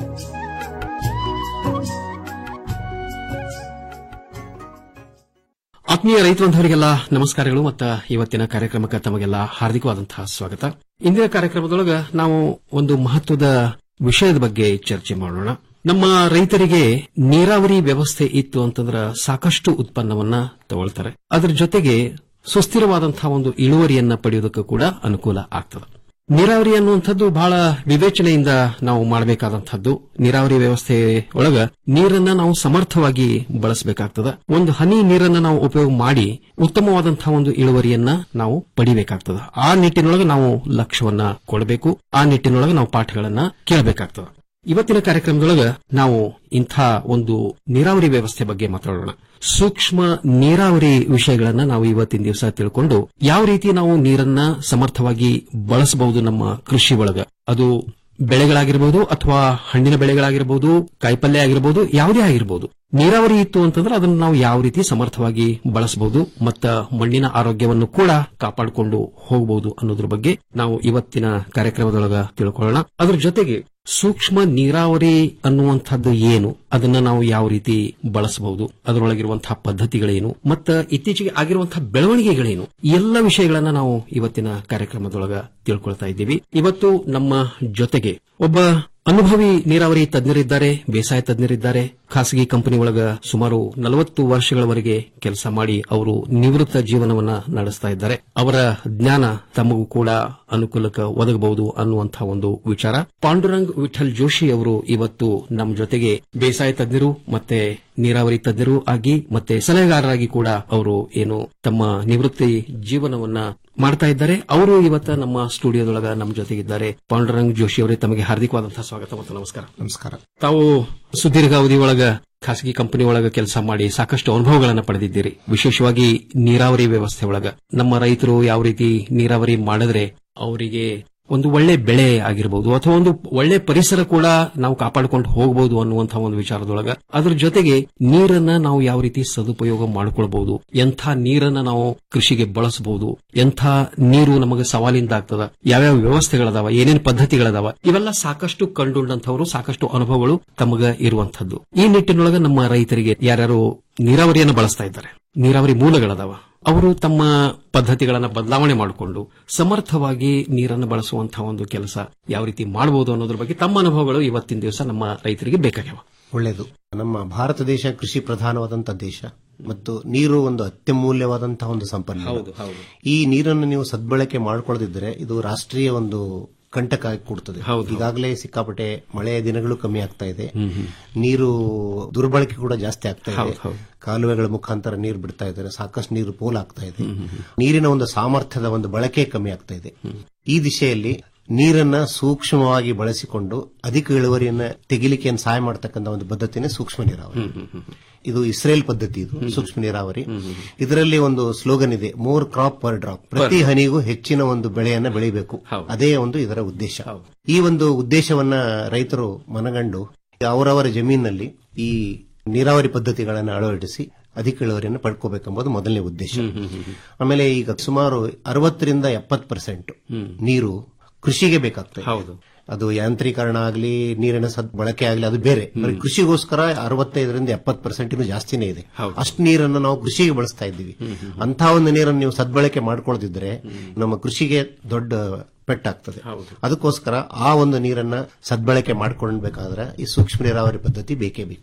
ಆತ್ಮೀಯ ರೈತ ಬಾಂಧವರಿಗೆಲ್ಲ ನಮಸ್ಕಾರಗಳು ಮತ್ತು ಇವತ್ತಿನ ಕಾರ್ಯಕ್ರಮಕ್ಕೆ ತಮಗೆಲ್ಲ ಹಾರ್ದಿಕವಾದಂತಹ ಸ್ವಾಗತ ಇಂದಿನ ಕಾರ್ಯಕ್ರಮದೊಳಗ ನಾವು ಒಂದು ಮಹತ್ವದ ವಿಷಯದ ಬಗ್ಗೆ ಚರ್ಚೆ ಮಾಡೋಣ ನಮ್ಮ ರೈತರಿಗೆ ನೀರಾವರಿ ವ್ಯವಸ್ಥೆ ಇತ್ತು ಅಂತಂದ್ರ ಸಾಕಷ್ಟು ಉತ್ಪನ್ನವನ್ನ ತಗೊಳ್ತಾರೆ ಅದರ ಜೊತೆಗೆ ಸುಸ್ಥಿರವಾದಂತಹ ಒಂದು ಇಳುವರಿಯನ್ನ ಪಡೆಯೋದಕ್ಕೂ ಕೂಡ ಅನುಕೂಲ ಆಗ್ತದೆ ನೀರಾವರಿ ಅನ್ನುವಂಥದ್ದು ಬಹಳ ವಿವೇಚನೆಯಿಂದ ನಾವು ಮಾಡಬೇಕಾದಂತಹದ್ದು ನೀರಾವರಿ ವ್ಯವಸ್ಥೆ ಒಳಗ ನೀರನ್ನ ನಾವು ಸಮರ್ಥವಾಗಿ ಬಳಸಬೇಕಾಗ್ತದ ಒಂದು ಹನಿ ನೀರನ್ನ ನಾವು ಉಪಯೋಗ ಮಾಡಿ ಉತ್ತಮವಾದಂತಹ ಒಂದು ಇಳುವರಿಯನ್ನ ನಾವು ಪಡಿಬೇಕಾಗ್ತದ ಆ ನಿಟ್ಟಿನೊಳಗೆ ನಾವು ಲಕ್ಷ್ಯವನ್ನ ಕೊಡಬೇಕು ಆ ನಿಟ್ಟಿನೊಳಗೆ ನಾವು ಪಾಠಗಳನ್ನ ಕೇಳಬೇಕಾಗ್ತದ ಇವತ್ತಿನ ಕಾರ್ಯಕ್ರಮದೊಳಗ ನಾವು ಇಂಥ ಒಂದು ನೀರಾವರಿ ವ್ಯವಸ್ಥೆ ಬಗ್ಗೆ ಮಾತಾಡೋಣ ಸೂಕ್ಷ್ಮ ನೀರಾವರಿ ವಿಷಯಗಳನ್ನ ನಾವು ಇವತ್ತಿನ ದಿವಸ ತಿಳ್ಕೊಂಡು ಯಾವ ರೀತಿ ನಾವು ನೀರನ್ನ ಸಮರ್ಥವಾಗಿ ಬಳಸಬಹುದು ನಮ್ಮ ಕೃಷಿ ಒಳಗ ಅದು ಬೆಳೆಗಳಾಗಿರ್ಬೋದು ಅಥವಾ ಹಣ್ಣಿನ ಬೆಳೆಗಳಾಗಿರ್ಬೋದು ಕಾಯಿಪಲ್ಯ ಆಗಿರ್ಬೋದು ಯಾವುದೇ ಆಗಿರ್ಬೋದು ನೀರಾವರಿ ಇತ್ತು ಅಂತಂದ್ರೆ ಅದನ್ನು ನಾವು ಯಾವ ರೀತಿ ಸಮರ್ಥವಾಗಿ ಬಳಸಬಹುದು ಮತ್ತ ಮಣ್ಣಿನ ಆರೋಗ್ಯವನ್ನು ಕೂಡ ಕಾಪಾಡಿಕೊಂಡು ಹೋಗಬಹುದು ಅನ್ನೋದ್ರ ಬಗ್ಗೆ ನಾವು ಇವತ್ತಿನ ಕಾರ್ಯಕ್ರಮದೊಳಗ ತಿಳ್ಕೊಳ್ಳೋಣ ಅದ್ರ ಜೊತೆಗೆ ಸೂಕ್ಷ್ಮ ನೀರಾವರಿ ಅನ್ನುವಂಥದ್ದು ಏನು ಅದನ್ನ ನಾವು ಯಾವ ರೀತಿ ಬಳಸಬಹುದು ಅದರೊಳಗಿರುವಂತಹ ಪದ್ಧತಿಗಳೇನು ಮತ್ತು ಇತ್ತೀಚೆಗೆ ಆಗಿರುವಂತಹ ಬೆಳವಣಿಗೆಗಳೇನು ಈ ಎಲ್ಲ ವಿಷಯಗಳನ್ನ ನಾವು ಇವತ್ತಿನ ಕಾರ್ಯಕ್ರಮದೊಳಗ ತಿಳ್ಕೊಳ್ತಾ ಇದ್ದೀವಿ ಇವತ್ತು ನಮ್ಮ ಜೊತೆಗೆ ಒಬ್ಬ ಅನುಭವಿ ನೀರಾವರಿ ತಜ್ಞರಿದ್ದಾರೆ ಬೇಸಾಯ ತಜ್ಞರಿದ್ದಾರೆ ಖಾಸಗಿ ಕಂಪನಿ ಒಳಗ ಸುಮಾರು ನಲವತ್ತು ವರ್ಷಗಳವರೆಗೆ ಕೆಲಸ ಮಾಡಿ ಅವರು ನಿವೃತ್ತ ಜೀವನವನ್ನ ನಡೆಸ್ತಾ ಇದ್ದಾರೆ ಅವರ ಜ್ಞಾನ ತಮಗೂ ಕೂಡ ಅನುಕೂಲಕ್ಕೆ ಒದಗಬಹುದು ಅನ್ನುವಂತಹ ಒಂದು ವಿಚಾರ ಪಾಂಡುರಂಗ್ ವಿಠಲ್ ಜೋಶಿ ಅವರು ಇವತ್ತು ನಮ್ಮ ಜೊತೆಗೆ ಬೇಸಾಯ ತಜ್ಞರು ಮತ್ತೆ ನೀರಾವರಿ ತಜ್ಞರು ಆಗಿ ಮತ್ತೆ ಸಲಹೆಗಾರರಾಗಿ ಕೂಡ ಅವರು ಏನು ತಮ್ಮ ನಿವೃತ್ತಿ ಜೀವನವನ್ನ ಮಾಡ್ತಾ ಇದ್ದಾರೆ ಅವರು ಇವತ್ತ ನಮ್ಮ ಸ್ಟುಡಿಯೋದೊಳಗ ನಮ್ಮ ಜೊತೆಗಿದ್ದಾರೆ ಪಾಂಡುರಂಗ್ ಜೋಶಿ ಅವರೇ ತಮಗೆ ಹಾರ್ದಿಕವಾದಂತಹ ಸ್ವಾಗತ ಮತ್ತು ನಮಸ್ಕಾರ ನಮಸ್ಕಾರ ತಾವು ಸುದೀರ್ಘಾವಧಿ ಒಳಗ ಖಾಸಗಿ ಕಂಪನಿ ಒಳಗ ಕೆಲಸ ಮಾಡಿ ಸಾಕಷ್ಟು ಅನುಭವಗಳನ್ನು ಪಡೆದಿದ್ದೀರಿ ವಿಶೇಷವಾಗಿ ನೀರಾವರಿ ವ್ಯವಸ್ಥೆ ಒಳಗ ನಮ್ಮ ರೈತರು ಯಾವ ರೀತಿ ನೀರಾವರಿ ಮಾಡಿದ್ರೆ ಅವರಿಗೆ ಒಂದು ಒಳ್ಳೆ ಬೆಳೆ ಆಗಿರಬಹುದು ಅಥವಾ ಒಂದು ಒಳ್ಳೆ ಪರಿಸರ ಕೂಡ ನಾವು ಕಾಪಾಡಿಕೊಂಡು ಹೋಗಬಹುದು ಅನ್ನುವಂತಹ ಒಂದು ವಿಚಾರದೊಳಗ ಅದ್ರ ಜೊತೆಗೆ ನೀರನ್ನ ನಾವು ಯಾವ ರೀತಿ ಸದುಪಯೋಗ ಮಾಡಿಕೊಳ್ಬಹುದು ಎಂಥ ನೀರನ್ನ ನಾವು ಕೃಷಿಗೆ ಬಳಸಬಹುದು ಎಂಥ ನೀರು ನಮಗೆ ಸವಾಲಿಂದ ಆಗ್ತದ ಯಾವ್ಯಾವ ವ್ಯವಸ್ಥೆಗಳದಾವ ಏನೇನು ಪದ್ಧತಿಗಳದಾವ ಇವೆಲ್ಲ ಸಾಕಷ್ಟು ಕಂಡುಂಡಂತವರು ಸಾಕಷ್ಟು ಅನುಭವಗಳು ತಮಗ ಇರುವಂತದ್ದು ಈ ನಿಟ್ಟಿನೊಳಗ ನಮ್ಮ ರೈತರಿಗೆ ಯಾರ್ಯಾರು ನೀರಾವರಿಯನ್ನು ಬಳಸ್ತಾ ಇದ್ದಾರೆ ನೀರಾವರಿ ಮೂಲಗಳದಾವ ಅವರು ತಮ್ಮ ಪದ್ಧತಿಗಳನ್ನು ಬದಲಾವಣೆ ಮಾಡಿಕೊಂಡು ಸಮರ್ಥವಾಗಿ ನೀರನ್ನು ಬಳಸುವಂತಹ ಒಂದು ಕೆಲಸ ಯಾವ ರೀತಿ ಮಾಡಬಹುದು ಅನ್ನೋದ್ರ ಬಗ್ಗೆ ತಮ್ಮ ಅನುಭವಗಳು ಇವತ್ತಿನ ದಿವಸ ನಮ್ಮ ರೈತರಿಗೆ ಬೇಕಾಗ್ಯಾವ ಒಳ್ಳೆಯದು ನಮ್ಮ ಭಾರತ ದೇಶ ಕೃಷಿ ಪ್ರಧಾನವಾದಂತಹ ದೇಶ ಮತ್ತು ನೀರು ಒಂದು ಅತ್ಯಮೂಲ್ಯವಾದಂತಹ ಒಂದು ಸಂಪನ್ಮೂಲ ಈ ನೀರನ್ನು ನೀವು ಸದ್ಬಳಕೆ ಮಾಡಿಕೊಳ್ಳದಿದ್ದರೆ ಇದು ರಾಷ್ಟ್ರೀಯ ಒಂದು ಕಂಟಕ ಆಗಿ ಕೊಡ್ತದೆ ಈಗಾಗಲೇ ಸಿಕ್ಕಾಪಟ್ಟೆ ಮಳೆಯ ದಿನಗಳು ಕಮ್ಮಿ ಆಗ್ತಾ ಇದೆ ನೀರು ದುರ್ಬಳಕೆ ಕೂಡ ಜಾಸ್ತಿ ಆಗ್ತಾ ಇದೆ ಕಾಲುವೆಗಳ ಮುಖಾಂತರ ನೀರು ಬಿಡ್ತಾ ಇದ್ದಾರೆ ಸಾಕಷ್ಟು ನೀರು ಪೋಲ್ ಆಗ್ತಾ ಇದೆ ನೀರಿನ ಒಂದು ಸಾಮರ್ಥ್ಯದ ಒಂದು ಬಳಕೆ ಕಮ್ಮಿ ಆಗ್ತಾ ಇದೆ ಈ ದಿಶೆಯಲ್ಲಿ ನೀರನ್ನ ಸೂಕ್ಷ್ಮವಾಗಿ ಬಳಸಿಕೊಂಡು ಅಧಿಕ ಇಳುವರಿಯನ್ನ ತೆಗಿಲಿಕ್ಕೆ ಏನ್ ಸಹಾಯ ಮಾಡತಕ್ಕಂಥ ಒಂದು ಪದ್ಧತಿನೇ ಸೂಕ್ಷ್ಮ ನೀರಾವರಿ ಇದು ಇಸ್ರೇಲ್ ಪದ್ಧತಿ ಇದು ಸೂಕ್ಷ್ಮ ನೀರಾವರಿ ಇದರಲ್ಲಿ ಒಂದು ಸ್ಲೋಗನ್ ಇದೆ ಮೋರ್ ಕ್ರಾಪ್ ಪರ್ ಡ್ರಾಪ್ ಪ್ರತಿ ಹನಿಗೂ ಹೆಚ್ಚಿನ ಒಂದು ಬೆಳೆಯನ್ನ ಬೆಳಿಬೇಕು ಅದೇ ಒಂದು ಇದರ ಉದ್ದೇಶ ಈ ಒಂದು ಉದ್ದೇಶವನ್ನ ರೈತರು ಮನಗಂಡು ಅವರವರ ಜಮೀನಿನಲ್ಲಿ ಈ ನೀರಾವರಿ ಪದ್ಧತಿಗಳನ್ನು ಅಳವಡಿಸಿ ಅಧಿಕ ಇಳುವರಿಯನ್ನು ಪಡ್ಕೋಬೇಕೆಂಬುದು ಮೊದಲನೇ ಉದ್ದೇಶ ಆಮೇಲೆ ಈಗ ಸುಮಾರು ಅರವತ್ತರಿಂದ ಎಪ್ಪತ್ತು ಪರ್ಸೆಂಟ್ ನೀರು ಕೃಷಿಗೆ ಬೇಕಾಗ್ತದೆ ಹೌದು ಅದು ಯಾಂತ್ರೀಕರಣ ಆಗಲಿ ನೀರಿನ ಸದ್ ಬಳಕೆ ಆಗಲಿ ಅದು ಬೇರೆ ಬರೀ ಕೃಷಿಗೋಸ್ಕರ ಅರವತ್ತೈದರಿಂದ ಎಪ್ಪತ್ತು ಪರ್ಸೆಂಟ್ ಜಾಸ್ತಿನೇ ಇದೆ ಅಷ್ಟು ನೀರನ್ನು ನಾವು ಕೃಷಿಗೆ ಬಳಸ್ತಾ ಇದ್ದೀವಿ ಅಂತ ಒಂದು ನೀರನ್ನು ನೀವು ಸದ್ಬಳಕೆ ಮಾಡ್ಕೊಳ್ದಿದ್ರೆ ನಮ್ಮ ಕೃಷಿಗೆ ದೊಡ್ಡ ಪೆಟ್ಟಾಗ್ತದೆ ಅದಕ್ಕೋಸ್ಕರ ಆ ಒಂದು ನೀರನ್ನ ಸದ್ಬಳಕೆ ಮಾಡ್ಕೊಳ್ಬೇಕಾದ್ರೆ ಈ ಸೂಕ್ಷ್ಮ ನೀರಾವರಿ ಪದ್ಧತಿ ಬೇಕೇ ಬೇಕು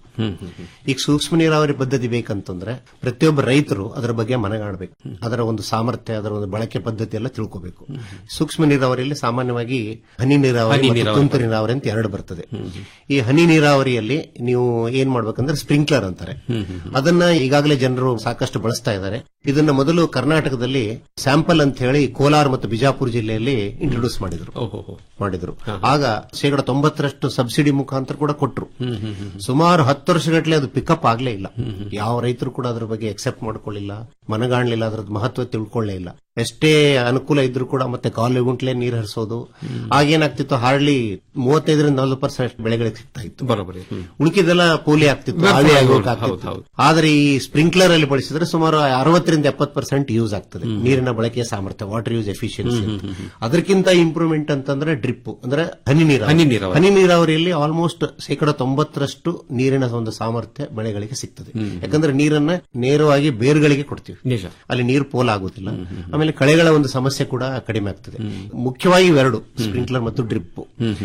ಈಗ ಸೂಕ್ಷ್ಮ ನೀರಾವರಿ ಪದ್ಧತಿ ಬೇಕಂತಂದ್ರೆ ಪ್ರತಿಯೊಬ್ಬ ರೈತರು ಅದರ ಬಗ್ಗೆ ಮನಗಾಣಬೇಕು ಅದರ ಒಂದು ಸಾಮರ್ಥ್ಯ ಅದರ ಒಂದು ಬಳಕೆ ಪದ್ಧತಿ ಎಲ್ಲ ತಿಳ್ಕೋಬೇಕು ಸೂಕ್ಷ್ಮ ನೀರಾವರಿಯಲ್ಲಿ ಸಾಮಾನ್ಯವಾಗಿ ಹನಿ ನೀರಾವರಿ ಹನಿ ಮತ್ತು ನೀರಾವರಿ. ತುಂತುರು ನೀರಾವರಿ ಅಂತ ಎರಡು ಬರ್ತದೆ ಈ ಹನಿ ನೀರಾವರಿಯಲ್ಲಿ ನೀವು ಏನ್ ಮಾಡ್ಬೇಕಂದ್ರೆ ಸ್ಪ್ರಿಂಕ್ಲರ್ ಅಂತಾರೆ ಅದನ್ನ ಈಗಾಗಲೇ ಜನರು ಸಾಕಷ್ಟು ಬಳಸ್ತಾ ಇದ್ದಾರೆ ಇದನ್ನ ಮೊದಲು ಕರ್ನಾಟಕದಲ್ಲಿ ಸ್ಯಾಂಪಲ್ ಅಂತ ಹೇಳಿ ಕೋಲಾರ ಮತ್ತು ಬಿಜಾಪುರ ಜಿಲ್ಲೆಯಲ್ಲಿ ಇಂಟ್ರೊಡ್ಯೂಸ್ ಮಾಡಿದ್ರು ಮಾಡಿದ್ರು ಆಗ ಶೇಕಡ ತೊಂಬತ್ತರಷ್ಟು ಸಬ್ಸಿಡಿ ಮುಖಾಂತರ ಕೂಡ ಕೊಟ್ಟರು ಸುಮಾರು ಹತ್ತು ವರ್ಷಗಟ್ಟಲೆ ಅದು ಪಿಕಪ್ ಆಗ್ಲೇ ಇಲ್ಲ ಯಾವ ರೈತರು ಕೂಡ ಅದ್ರ ಬಗ್ಗೆ ಎಕ್ಸೆಪ್ಟ್ ಮಾಡ್ಕೊಳ್ಳಿಲ್ಲ ಮನಗಾಣ್ಲಿಲ್ಲ ಅದ್ರದ್ದು ಮಹತ್ವ ತಿಳ್ಕೊಳ್ಳೇ ಇಲ್ಲ ಎಷ್ಟೇ ಅನುಕೂಲ ಇದ್ರೂ ಕೂಡ ಮತ್ತೆ ಕಾಲು ಗುಂಟ್ಲೆ ನೀರು ಹರಿಸೋದು ಆಗೇನಾಗ್ತಿತ್ತು ಹಾರ್ಡ್ಲಿ ಮೂವತ್ತೈದರಿಂದ ನಲವತ್ತು ಪರ್ಸೆಂಟ್ ಬೆಳೆಗಳಿಗೆ ಸಿಗ್ತಾ ಇತ್ತು ಬರೋಬರಿ ಉಳಿಕಿದೆಲ್ಲ ಪೋಲಿ ಆಗ್ತಿತ್ತು ವ್ಯರ್ಥ ಆವಿ ಆಗೋದು, ಆಗೋಕ್ ಹೌದು, ಆಗ್ತಿತ್ತು. ಹೌದು. ಆದ್ರೆ ಈ ಸ್ಪ್ರಿಂಕ್ಲರ್ ಅಲ್ಲಿ ಬಳಸಿದ್ರೆ ಸುಮಾರು ಅರವತ್ತರಿಂದ ಎಪ್ಪತ್ತು ಪರ್ಸೆಂಟ್ ಯೂಸ್ ಆಗ್ತದೆ ನೀರಿನ ಬಳಕೆಯ ಸಾಮರ್ಥ್ಯ ವಾಟರ್ ಯೂಸ್ ಎಫಿಷಿಯನ್ಸಿ ಅದಕ್ಕಿಂತ ಇಂಪ್ರೂವ್ಮೆಂಟ್ ಅಂತಂದ್ರೆ ಡ್ರಿಪ್ ಅಂದ್ರೆ ಹನಿ ನೀರಾವರಿ ಹನಿ ನೀರಾವರಿ. ಹನಿ ನೀರಾವರಿಯಲ್ಲಿ ಆಲ್ಮೋಸ್ಟ್ ಶೇಕಡ ತೊಂಬತ್ತರಷ್ಟು ನೀರಿನ ಒಂದು ಸಾಮರ್ಥ್ಯ ಬೆಳೆಗಳಿಗೆ ಸಿಗ್ತದೆ ಯಾಕಂದ್ರೆ ನೀರನ್ನ ನೇರವಾಗಿ ಬೇರುಗಳಿಗೆ ಕೊಡ್ತೀವಿ ನಿಜ ಅಲ್ಲಿ ನೀರು ಪೋಲ್ ಆಗುತ್ತಿಲ್ಲ ಆಮೇಲೆ ಕಳೆಗಳ ಒಂದು ಸಮಸ್ಯೆ ಕೂಡ ಕಡಿಮೆ ಆಗ್ತದೆ ಮುಖ್ಯವಾಗಿ ಇವೆರಡು ಸ್ಪ್ರಿಂಕ್ಲರ್ ಮತ್ತು ಡ್ರಿಪ್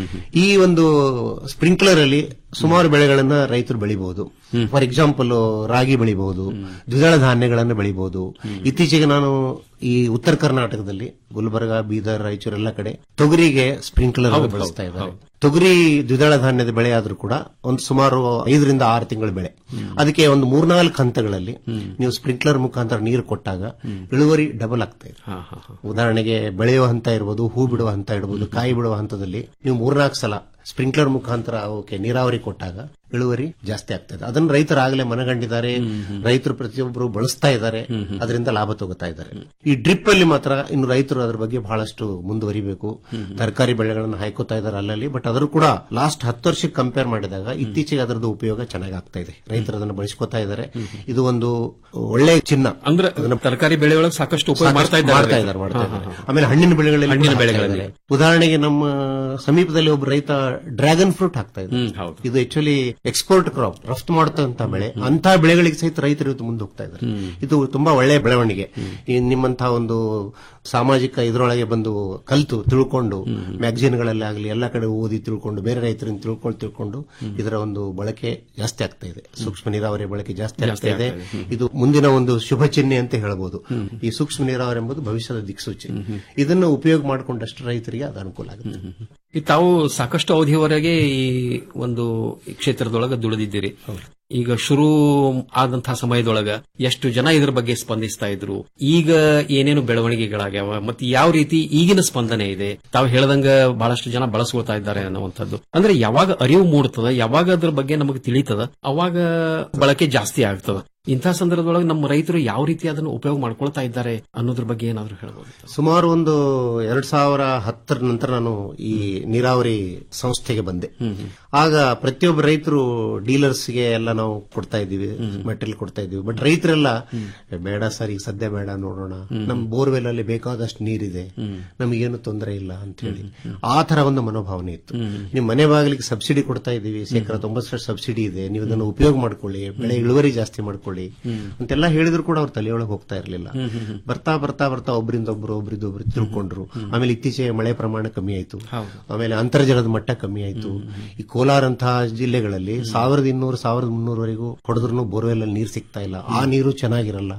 ಈ ಒಂದು ಸ್ಪ್ರಿಂಕ್ಲರ್ ಅಲ್ಲಿ ಸುಮಾರು ಬೆಳೆಗಳನ್ನ ರೈತರು ಬೆಳಿಬಹುದು ಫಾರ್ ಎಕ್ಸಾಂಪಲ್ ರಾಗಿ ಬೆಳಿಬಹುದು ದ್ವಿದಳ ಧಾನ್ಯಗಳನ್ನು ಬೆಳಿಬಹುದು ಇತ್ತೀಚೆಗೆ ನಾನು ಈ ಉತ್ತರ ಕರ್ನಾಟಕದಲ್ಲಿ ಗುಲ್ಬರ್ಗ ಬೀದರ್ ರಾಯಚೂರು ಎಲ್ಲ ಕಡೆ ತೊಗರಿಗೆ ಸ್ಪ್ರಿಂಕ್ಲರ್ ಹೌದು, ಬಳಸ್ತಾ ಹೌದು, ಇದ್ದಾರೆ ತೊಗರಿ ದ್ವಿದಳ ಧಾನ್ಯದ ಬೆಳೆ ಆದ್ರೂ ಕೂಡ ಒಂದು ಸುಮಾರು ಐದರಿಂದ ಆರು ತಿಂಗಳ ಬೆಳೆ ಅದಕ್ಕೆ ಒಂದು ಮೂರ್ನಾಲ್ಕು ಹಂತಗಳಲ್ಲಿ ನೀವು ಸ್ಪ್ರಿಂಕ್ಲರ್ ಮುಖಾಂತರ ನೀರು ಕೊಟ್ಟಾಗ ಇಳುವರಿ ಡಬಲ್ ಆಗ್ತಾ ಇದೆ ಉದಾಹರಣೆಗೆ ಬೆಳೆಯುವ ಹಂತ ಇರ್ಬೋದು ಹೂ ಬಿಡುವ ಹಂತ ಇರ್ಬೋದು ಕಾಯಿ ಬಿಡುವ ಹಂತದಲ್ಲಿ ನೀವು ಮೂರ್ನಾಲ್ಕು ಸಲ ಸ್ಪ್ರಿಂಕ್ಲರ್ ಮುಖಾಂತರ ಅವಕ್ಕೆ ನೀರಾವರಿ ಕೊಟ್ಟಾಗ ಇಳುವರಿ ಜಾಸ್ತಿ ಆಗ್ತದೆ ಅದನ್ನು ರೈತರು ಆಗಲೇ ಮನಗಂಡಿದ್ದಾರೆ ರೈತರು ಪ್ರತಿಯೊಬ್ಬರು ಬಳಸ್ತಾ ಇದ್ದಾರೆ ಅದರಿಂದ ಲಾಭ ತಗೋತಾ ಇದ್ದಾರೆ ಈ ಡ್ರಿಪ್ ಅಲ್ಲಿ ಮಾತ್ರ ಇನ್ನು ರೈತರು ಅದ್ರ ಬಗ್ಗೆ ಬಹಳಷ್ಟು ಮುಂದುವರಿಬೇಕು ತರಕಾರಿ ಬೆಳೆಗಳನ್ನು ಹಾಯ್ಕೋತಾ ಇದ್ದಾರೆ ಅಲ್ಲಲ್ಲಿ ಬಟ್ ಅದ್ರ ಕೂಡ ಲಾಸ್ಟ್ ಹತ್ತು ವರ್ಷಕ್ಕೆ ಕಂಪೇರ್ ಮಾಡಿದಾಗ ಇತ್ತೀಚೆಗೆ ಅದರದ್ದು ಉಪಯೋಗ ಚೆನ್ನಾಗಿ ಆಗ್ತಾ ಇದೆ ರೈತರು ಅದನ್ನು ಬಳಸ್ಕೊತಾ ಇದ್ದಾರೆ ಇದು ಒಂದು ಒಳ್ಳೆ ಚಿನ್ನ ಅಂದ್ರೆ ತರಕಾರಿ ಬೆಳೆಯೊಳಗೆ ಸಾಕಷ್ಟು ಉಪಯೋಗ ಮಾಡ್ತಾ ಇದ್ದಾರೆ ಮಾಡ್ತಾ ಇದ್ದಾರೆ ಮಾಡ್ತಾ ಇದ್ದಾರೆ ಆಮೇಲೆ ಹಣ್ಣಿನ ಬೆಳೆಗಳಲ್ಲಿ ಹಣ್ಣಿನ ಕೂಡ ಹಾಕ್ತಾ ಬೆಳೆಗಳಲ್ಲಿ. ಇದ್ದಾರೆ. ಉದಾಹರಣೆಗೆ ನಮ್ಮ ಸಮೀಪದಲ್ಲಿ ಒಬ್ಬ ರೈತ ಡ್ರ್ಯಾಗನ್ ಫ್ರೂಟ್ ಹಾಕ್ತಾ ಇದ್ದಾರೆ ಇದು ಆಕ್ಚುಲಿ ಎಕ್ಸ್ಪೋರ್ಟ್ ಕ್ರಾಪ್ ರಫ್ತು ಮಾಡುತ್ತಂತ ಬೆಳೆ ಅಂತ ಬೆಳೆಗಳಿಗೆ ಸಹಿತ ರೈತರು ಇವತ್ತು ಮುಂದೆ ಹೋಗ್ತಾ ಇದ್ದಾರೆ ಇದು ತುಂಬಾ ಒಳ್ಳೆಯ ಬೆಳವಣಿಗೆ ಈ ನಿಮ್ಮಂತಹ ಒಂದು ಸಾಮಾಜಿಕ ಇದರೊಳಗೆ ಬಂದು ಕಲಿತು ತಿಳ್ಕೊಂಡು ಮ್ಯಾಗಝಿನ್ಗಳಲ್ಲಿ ಆಗಲಿ ಎಲ್ಲ ಕಡೆ ಓದಿ ತಿಳ್ಕೊಂಡು ಬೇರೆ ರೈತರಿಂದ ತಿಳ್ಕೊಂಡು ತಿಳ್ಕೊಂಡು ಇದರ ಒಂದು ಬಳಕೆ ಜಾಸ್ತಿ ಆಗ್ತಾ ಇದೆ ಸೂಕ್ಷ್ಮ ನೀರಾವರಿ ಬಳಕೆ ಜಾಸ್ತಿ ಜಾಸ್ತಿ ಆಗ್ತಾ ಇದೆ ಆಗ್ತಾ ಇದೆ. ಇದು ಮುಂದಿನ ಒಂದು ಶುಭ ಚಿಹ್ನೆ ಅಂತ ಹೇಳಬಹುದು ಈ ಸೂಕ್ಷ್ಮ ನೀರಾವರಿ ಎಂಬುದು ಭವಿಷ್ಯದ ದಿಕ್ಸೂಚಿ ಇದನ್ನು ಉಪಯೋಗ ಮಾಡಿಕೊಂಡಷ್ಟು ರೈತರಿಗೆ ಅದು ಅನುಕೂಲ ಆಗುತ್ತೆ ಈ ತಾವು ಸಾಕಷ್ಟು ಅವಧಿಯವರೆಗೆ ಈ ಒಂದು ಕ್ಷೇತ್ರದೊಳಗೆ ದುಡಿದಿದ್ದೀರಿ ಈಗ ಶುರು ಆದಂತಹ ಸಮಯದೊಳಗ ಎಷ್ಟು ಜನ ಇದ್ರ ಬಗ್ಗೆ ಸ್ಪಂದಿಸ್ತಾ ಇದ್ರು ಈಗ ಏನೇನು ಬೆಳವಣಿಗೆಗಳಾಗ್ಯಾವ ಮತ್ತೆ ಯಾವ ರೀತಿ ಈಗಿನ ಸ್ಪಂದನೆ ಇದೆ ತಾವು ಹೇಳ್ದಂಗ ಬಹಳಷ್ಟು ಜನ ಬಳಸ್ಕೊಳ್ತಾ ಇದ್ದಾರೆ ಅನ್ನುವಂಥದ್ದು ಅಂದ್ರೆ ಯಾವಾಗ ಅರಿವು ಮೂಡ್ತದ ಯಾವಾಗ ಅದ್ರ ಬಗ್ಗೆ ನಮಗೆ ತಿಳಿತದ ಅವಾಗ ಬಳಕೆ ಜಾಸ್ತಿ ಆಗ್ತದ ಇಂಥ ಸಂದರ್ಭದೊಳಗೆ ನಮ್ಮ ರೈತರು ಯಾವ ರೀತಿ ಅದನ್ನು ಉಪಯೋಗ ಮಾಡ್ಕೊಳ್ತಾ ಇದ್ದಾರೆ ಅನ್ನೋದ್ರ ಬಗ್ಗೆ ಏನಾದ್ರು ಹೇಳ್ಬೋದು ಸುಮಾರು ಒಂದು ಎರಡ್ ಸಾವಿರ ಹತ್ತರ ನಂತರ ನಾನು ಈ ನೀರಾವರಿ ಸಂಸ್ಥೆಗೆ ಬಂದೆ ಆಗ ಪ್ರತಿಯೊಬ್ಬ ರೈತರು ಡೀಲರ್ಸ್ಗೆ ಎಲ್ಲ ನಾವು ಕೊಡ್ತಾ ಇದ್ದೀವಿ ಮೆಟೀರಿಯಲ್ ಕೊಡ್ತಾ ಇದ್ದೀವಿ ಬಟ್ ರೈತರೆಲ್ಲ "ಏ, ಬೇಡ ಸರ್ ಈಗ ಸದ್ಯ ಬೇಡ ನೋಡೋಣ ನಮ್ ಬೋರ್ವೆಲ್ ಅಲ್ಲಿ ಬೇಕಾದಷ್ಟು ನೀರಿದೆ ನಮಗೇನು ತೊಂದರೆ ಇಲ್ಲ ಅಂತ ಹೇಳಿ ಆ ತರ ಒಂದು ಮನೋಭಾವನೆ ಇತ್ತು ನಿಮ್ ಮನೆ ಬಾಗಿಲಿಗೆ ಸಬ್ಸಿಡಿ ಕೊಡ್ತಾ ಇದ್ದೀವಿ ಶೇಕಡ ತೊಂಬತ್ತು ಸಬ್ಸಿಡಿ ಇದೆ ನೀವು ಇದನ್ನು ಉಪಯೋಗ ಮಾಡ್ಕೊಳ್ಳಿ ಬೆಳೆ ಇಳುವರಿ ಜಾಸ್ತಿ ಮಾಡ್ಕೊಳ್ಳಿ ಅಂತೆಲ್ಲ ಹೇಳಿದ್ರು ಕೂಡ ಅವ್ರ ತಲೆಯೊಳಗೆ ಹೋಗ್ತಾ ಇರಲಿಲ್ಲ ಬರ್ತಾ ಬರ್ತಾ ಬರ್ತಾ ಒಬ್ಬರಿಂದ ಒಬ್ರು ಒಬ್ರಿಂದ ಒಬ್ರು ತಿಳ್ಕೊಂಡ್ರು ಆಮೇಲೆ ಇತ್ತೀಚೆಗೆ ಮಳೆ ಪ್ರಮಾಣ ಕಮ್ಮಿ ಆಯ್ತು ಆಮೇಲೆ ಅಂತರ್ಜಲದ ಮಟ್ಟ ಕಮ್ಮಿ ಆಯ್ತು ಈ ಕೋಲಾರ ಅಂತಹ ಜಿಲ್ಲೆಗಳಲ್ಲಿ ಸಾವಿರದ ಇನ್ನೂರು ಸಾವಿರದ ಮುನ್ನೂರವರೆಗೂ ಹೊಡೆದ್ರು ಬೋರ್ವೆಲ್ ಅಲ್ಲಿ ನೀರು ಸಿಗ್ತಾ ಇಲ್ಲ ಆ ನೀರು ಚೆನ್ನಾಗಿರಲ್ಲ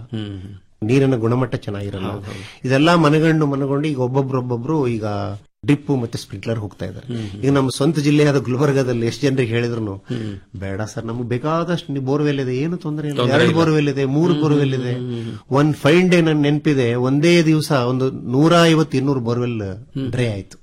ನೀರಿನ ಗುಣಮಟ್ಟ ಚೆನ್ನಾಗಿರಲ್ಲ ಇದೆಲ್ಲ ಮನಗಂಡು ಮನಗೊಂಡು ಈಗ ಒಬ್ಬೊಬ್ರು ಒಬ್ಬೊಬ್ರು ಈಗ ಡ್ರಿಪ್ ಮತ್ತೆ ಸ್ಪ್ರಿಂಕ್ಲರ್ ಹೋಗ್ತಾ ಇದ್ದಾರೆ ಈಗ ನಮ್ಮ ಸ್ವಂತ ಜಿಲ್ಲೆಯಾದ ಗುಲ್ಬರ್ಗಾದಲ್ಲಿ ಎಷ್ಟು ಜನರಿಗೆ ಹೇಳಿದ್ರು ಬೇಡ ಸರ್ ನಮ್ಗೆ ಬೇಕಾದಷ್ಟು ಬೋರ್ವೆಲ್ ಇದೆ ಏನು ತೊಂದರೆ ಇಲ್ಲ ತೊಂದ್ರೆ ಎರಡು ಇಲ್ಲ. ಬೋರ್ವೆಲ್ ಇದೆ ಮೂರು ಬೋರ್ವೆಲ್ ಇದೆ ಒಂದ್ ಫೈನ್ ಡೇ ನನ್ ನೆನಪಿದೆ ಒಂದೇ ದಿವಸ ಒಂದು ನೂರ ಐವತ್ತು ಇನ್ನೂರು ಬೋರ್ವೆಲ್ ಡ್ರೈ ಆಯ್ತು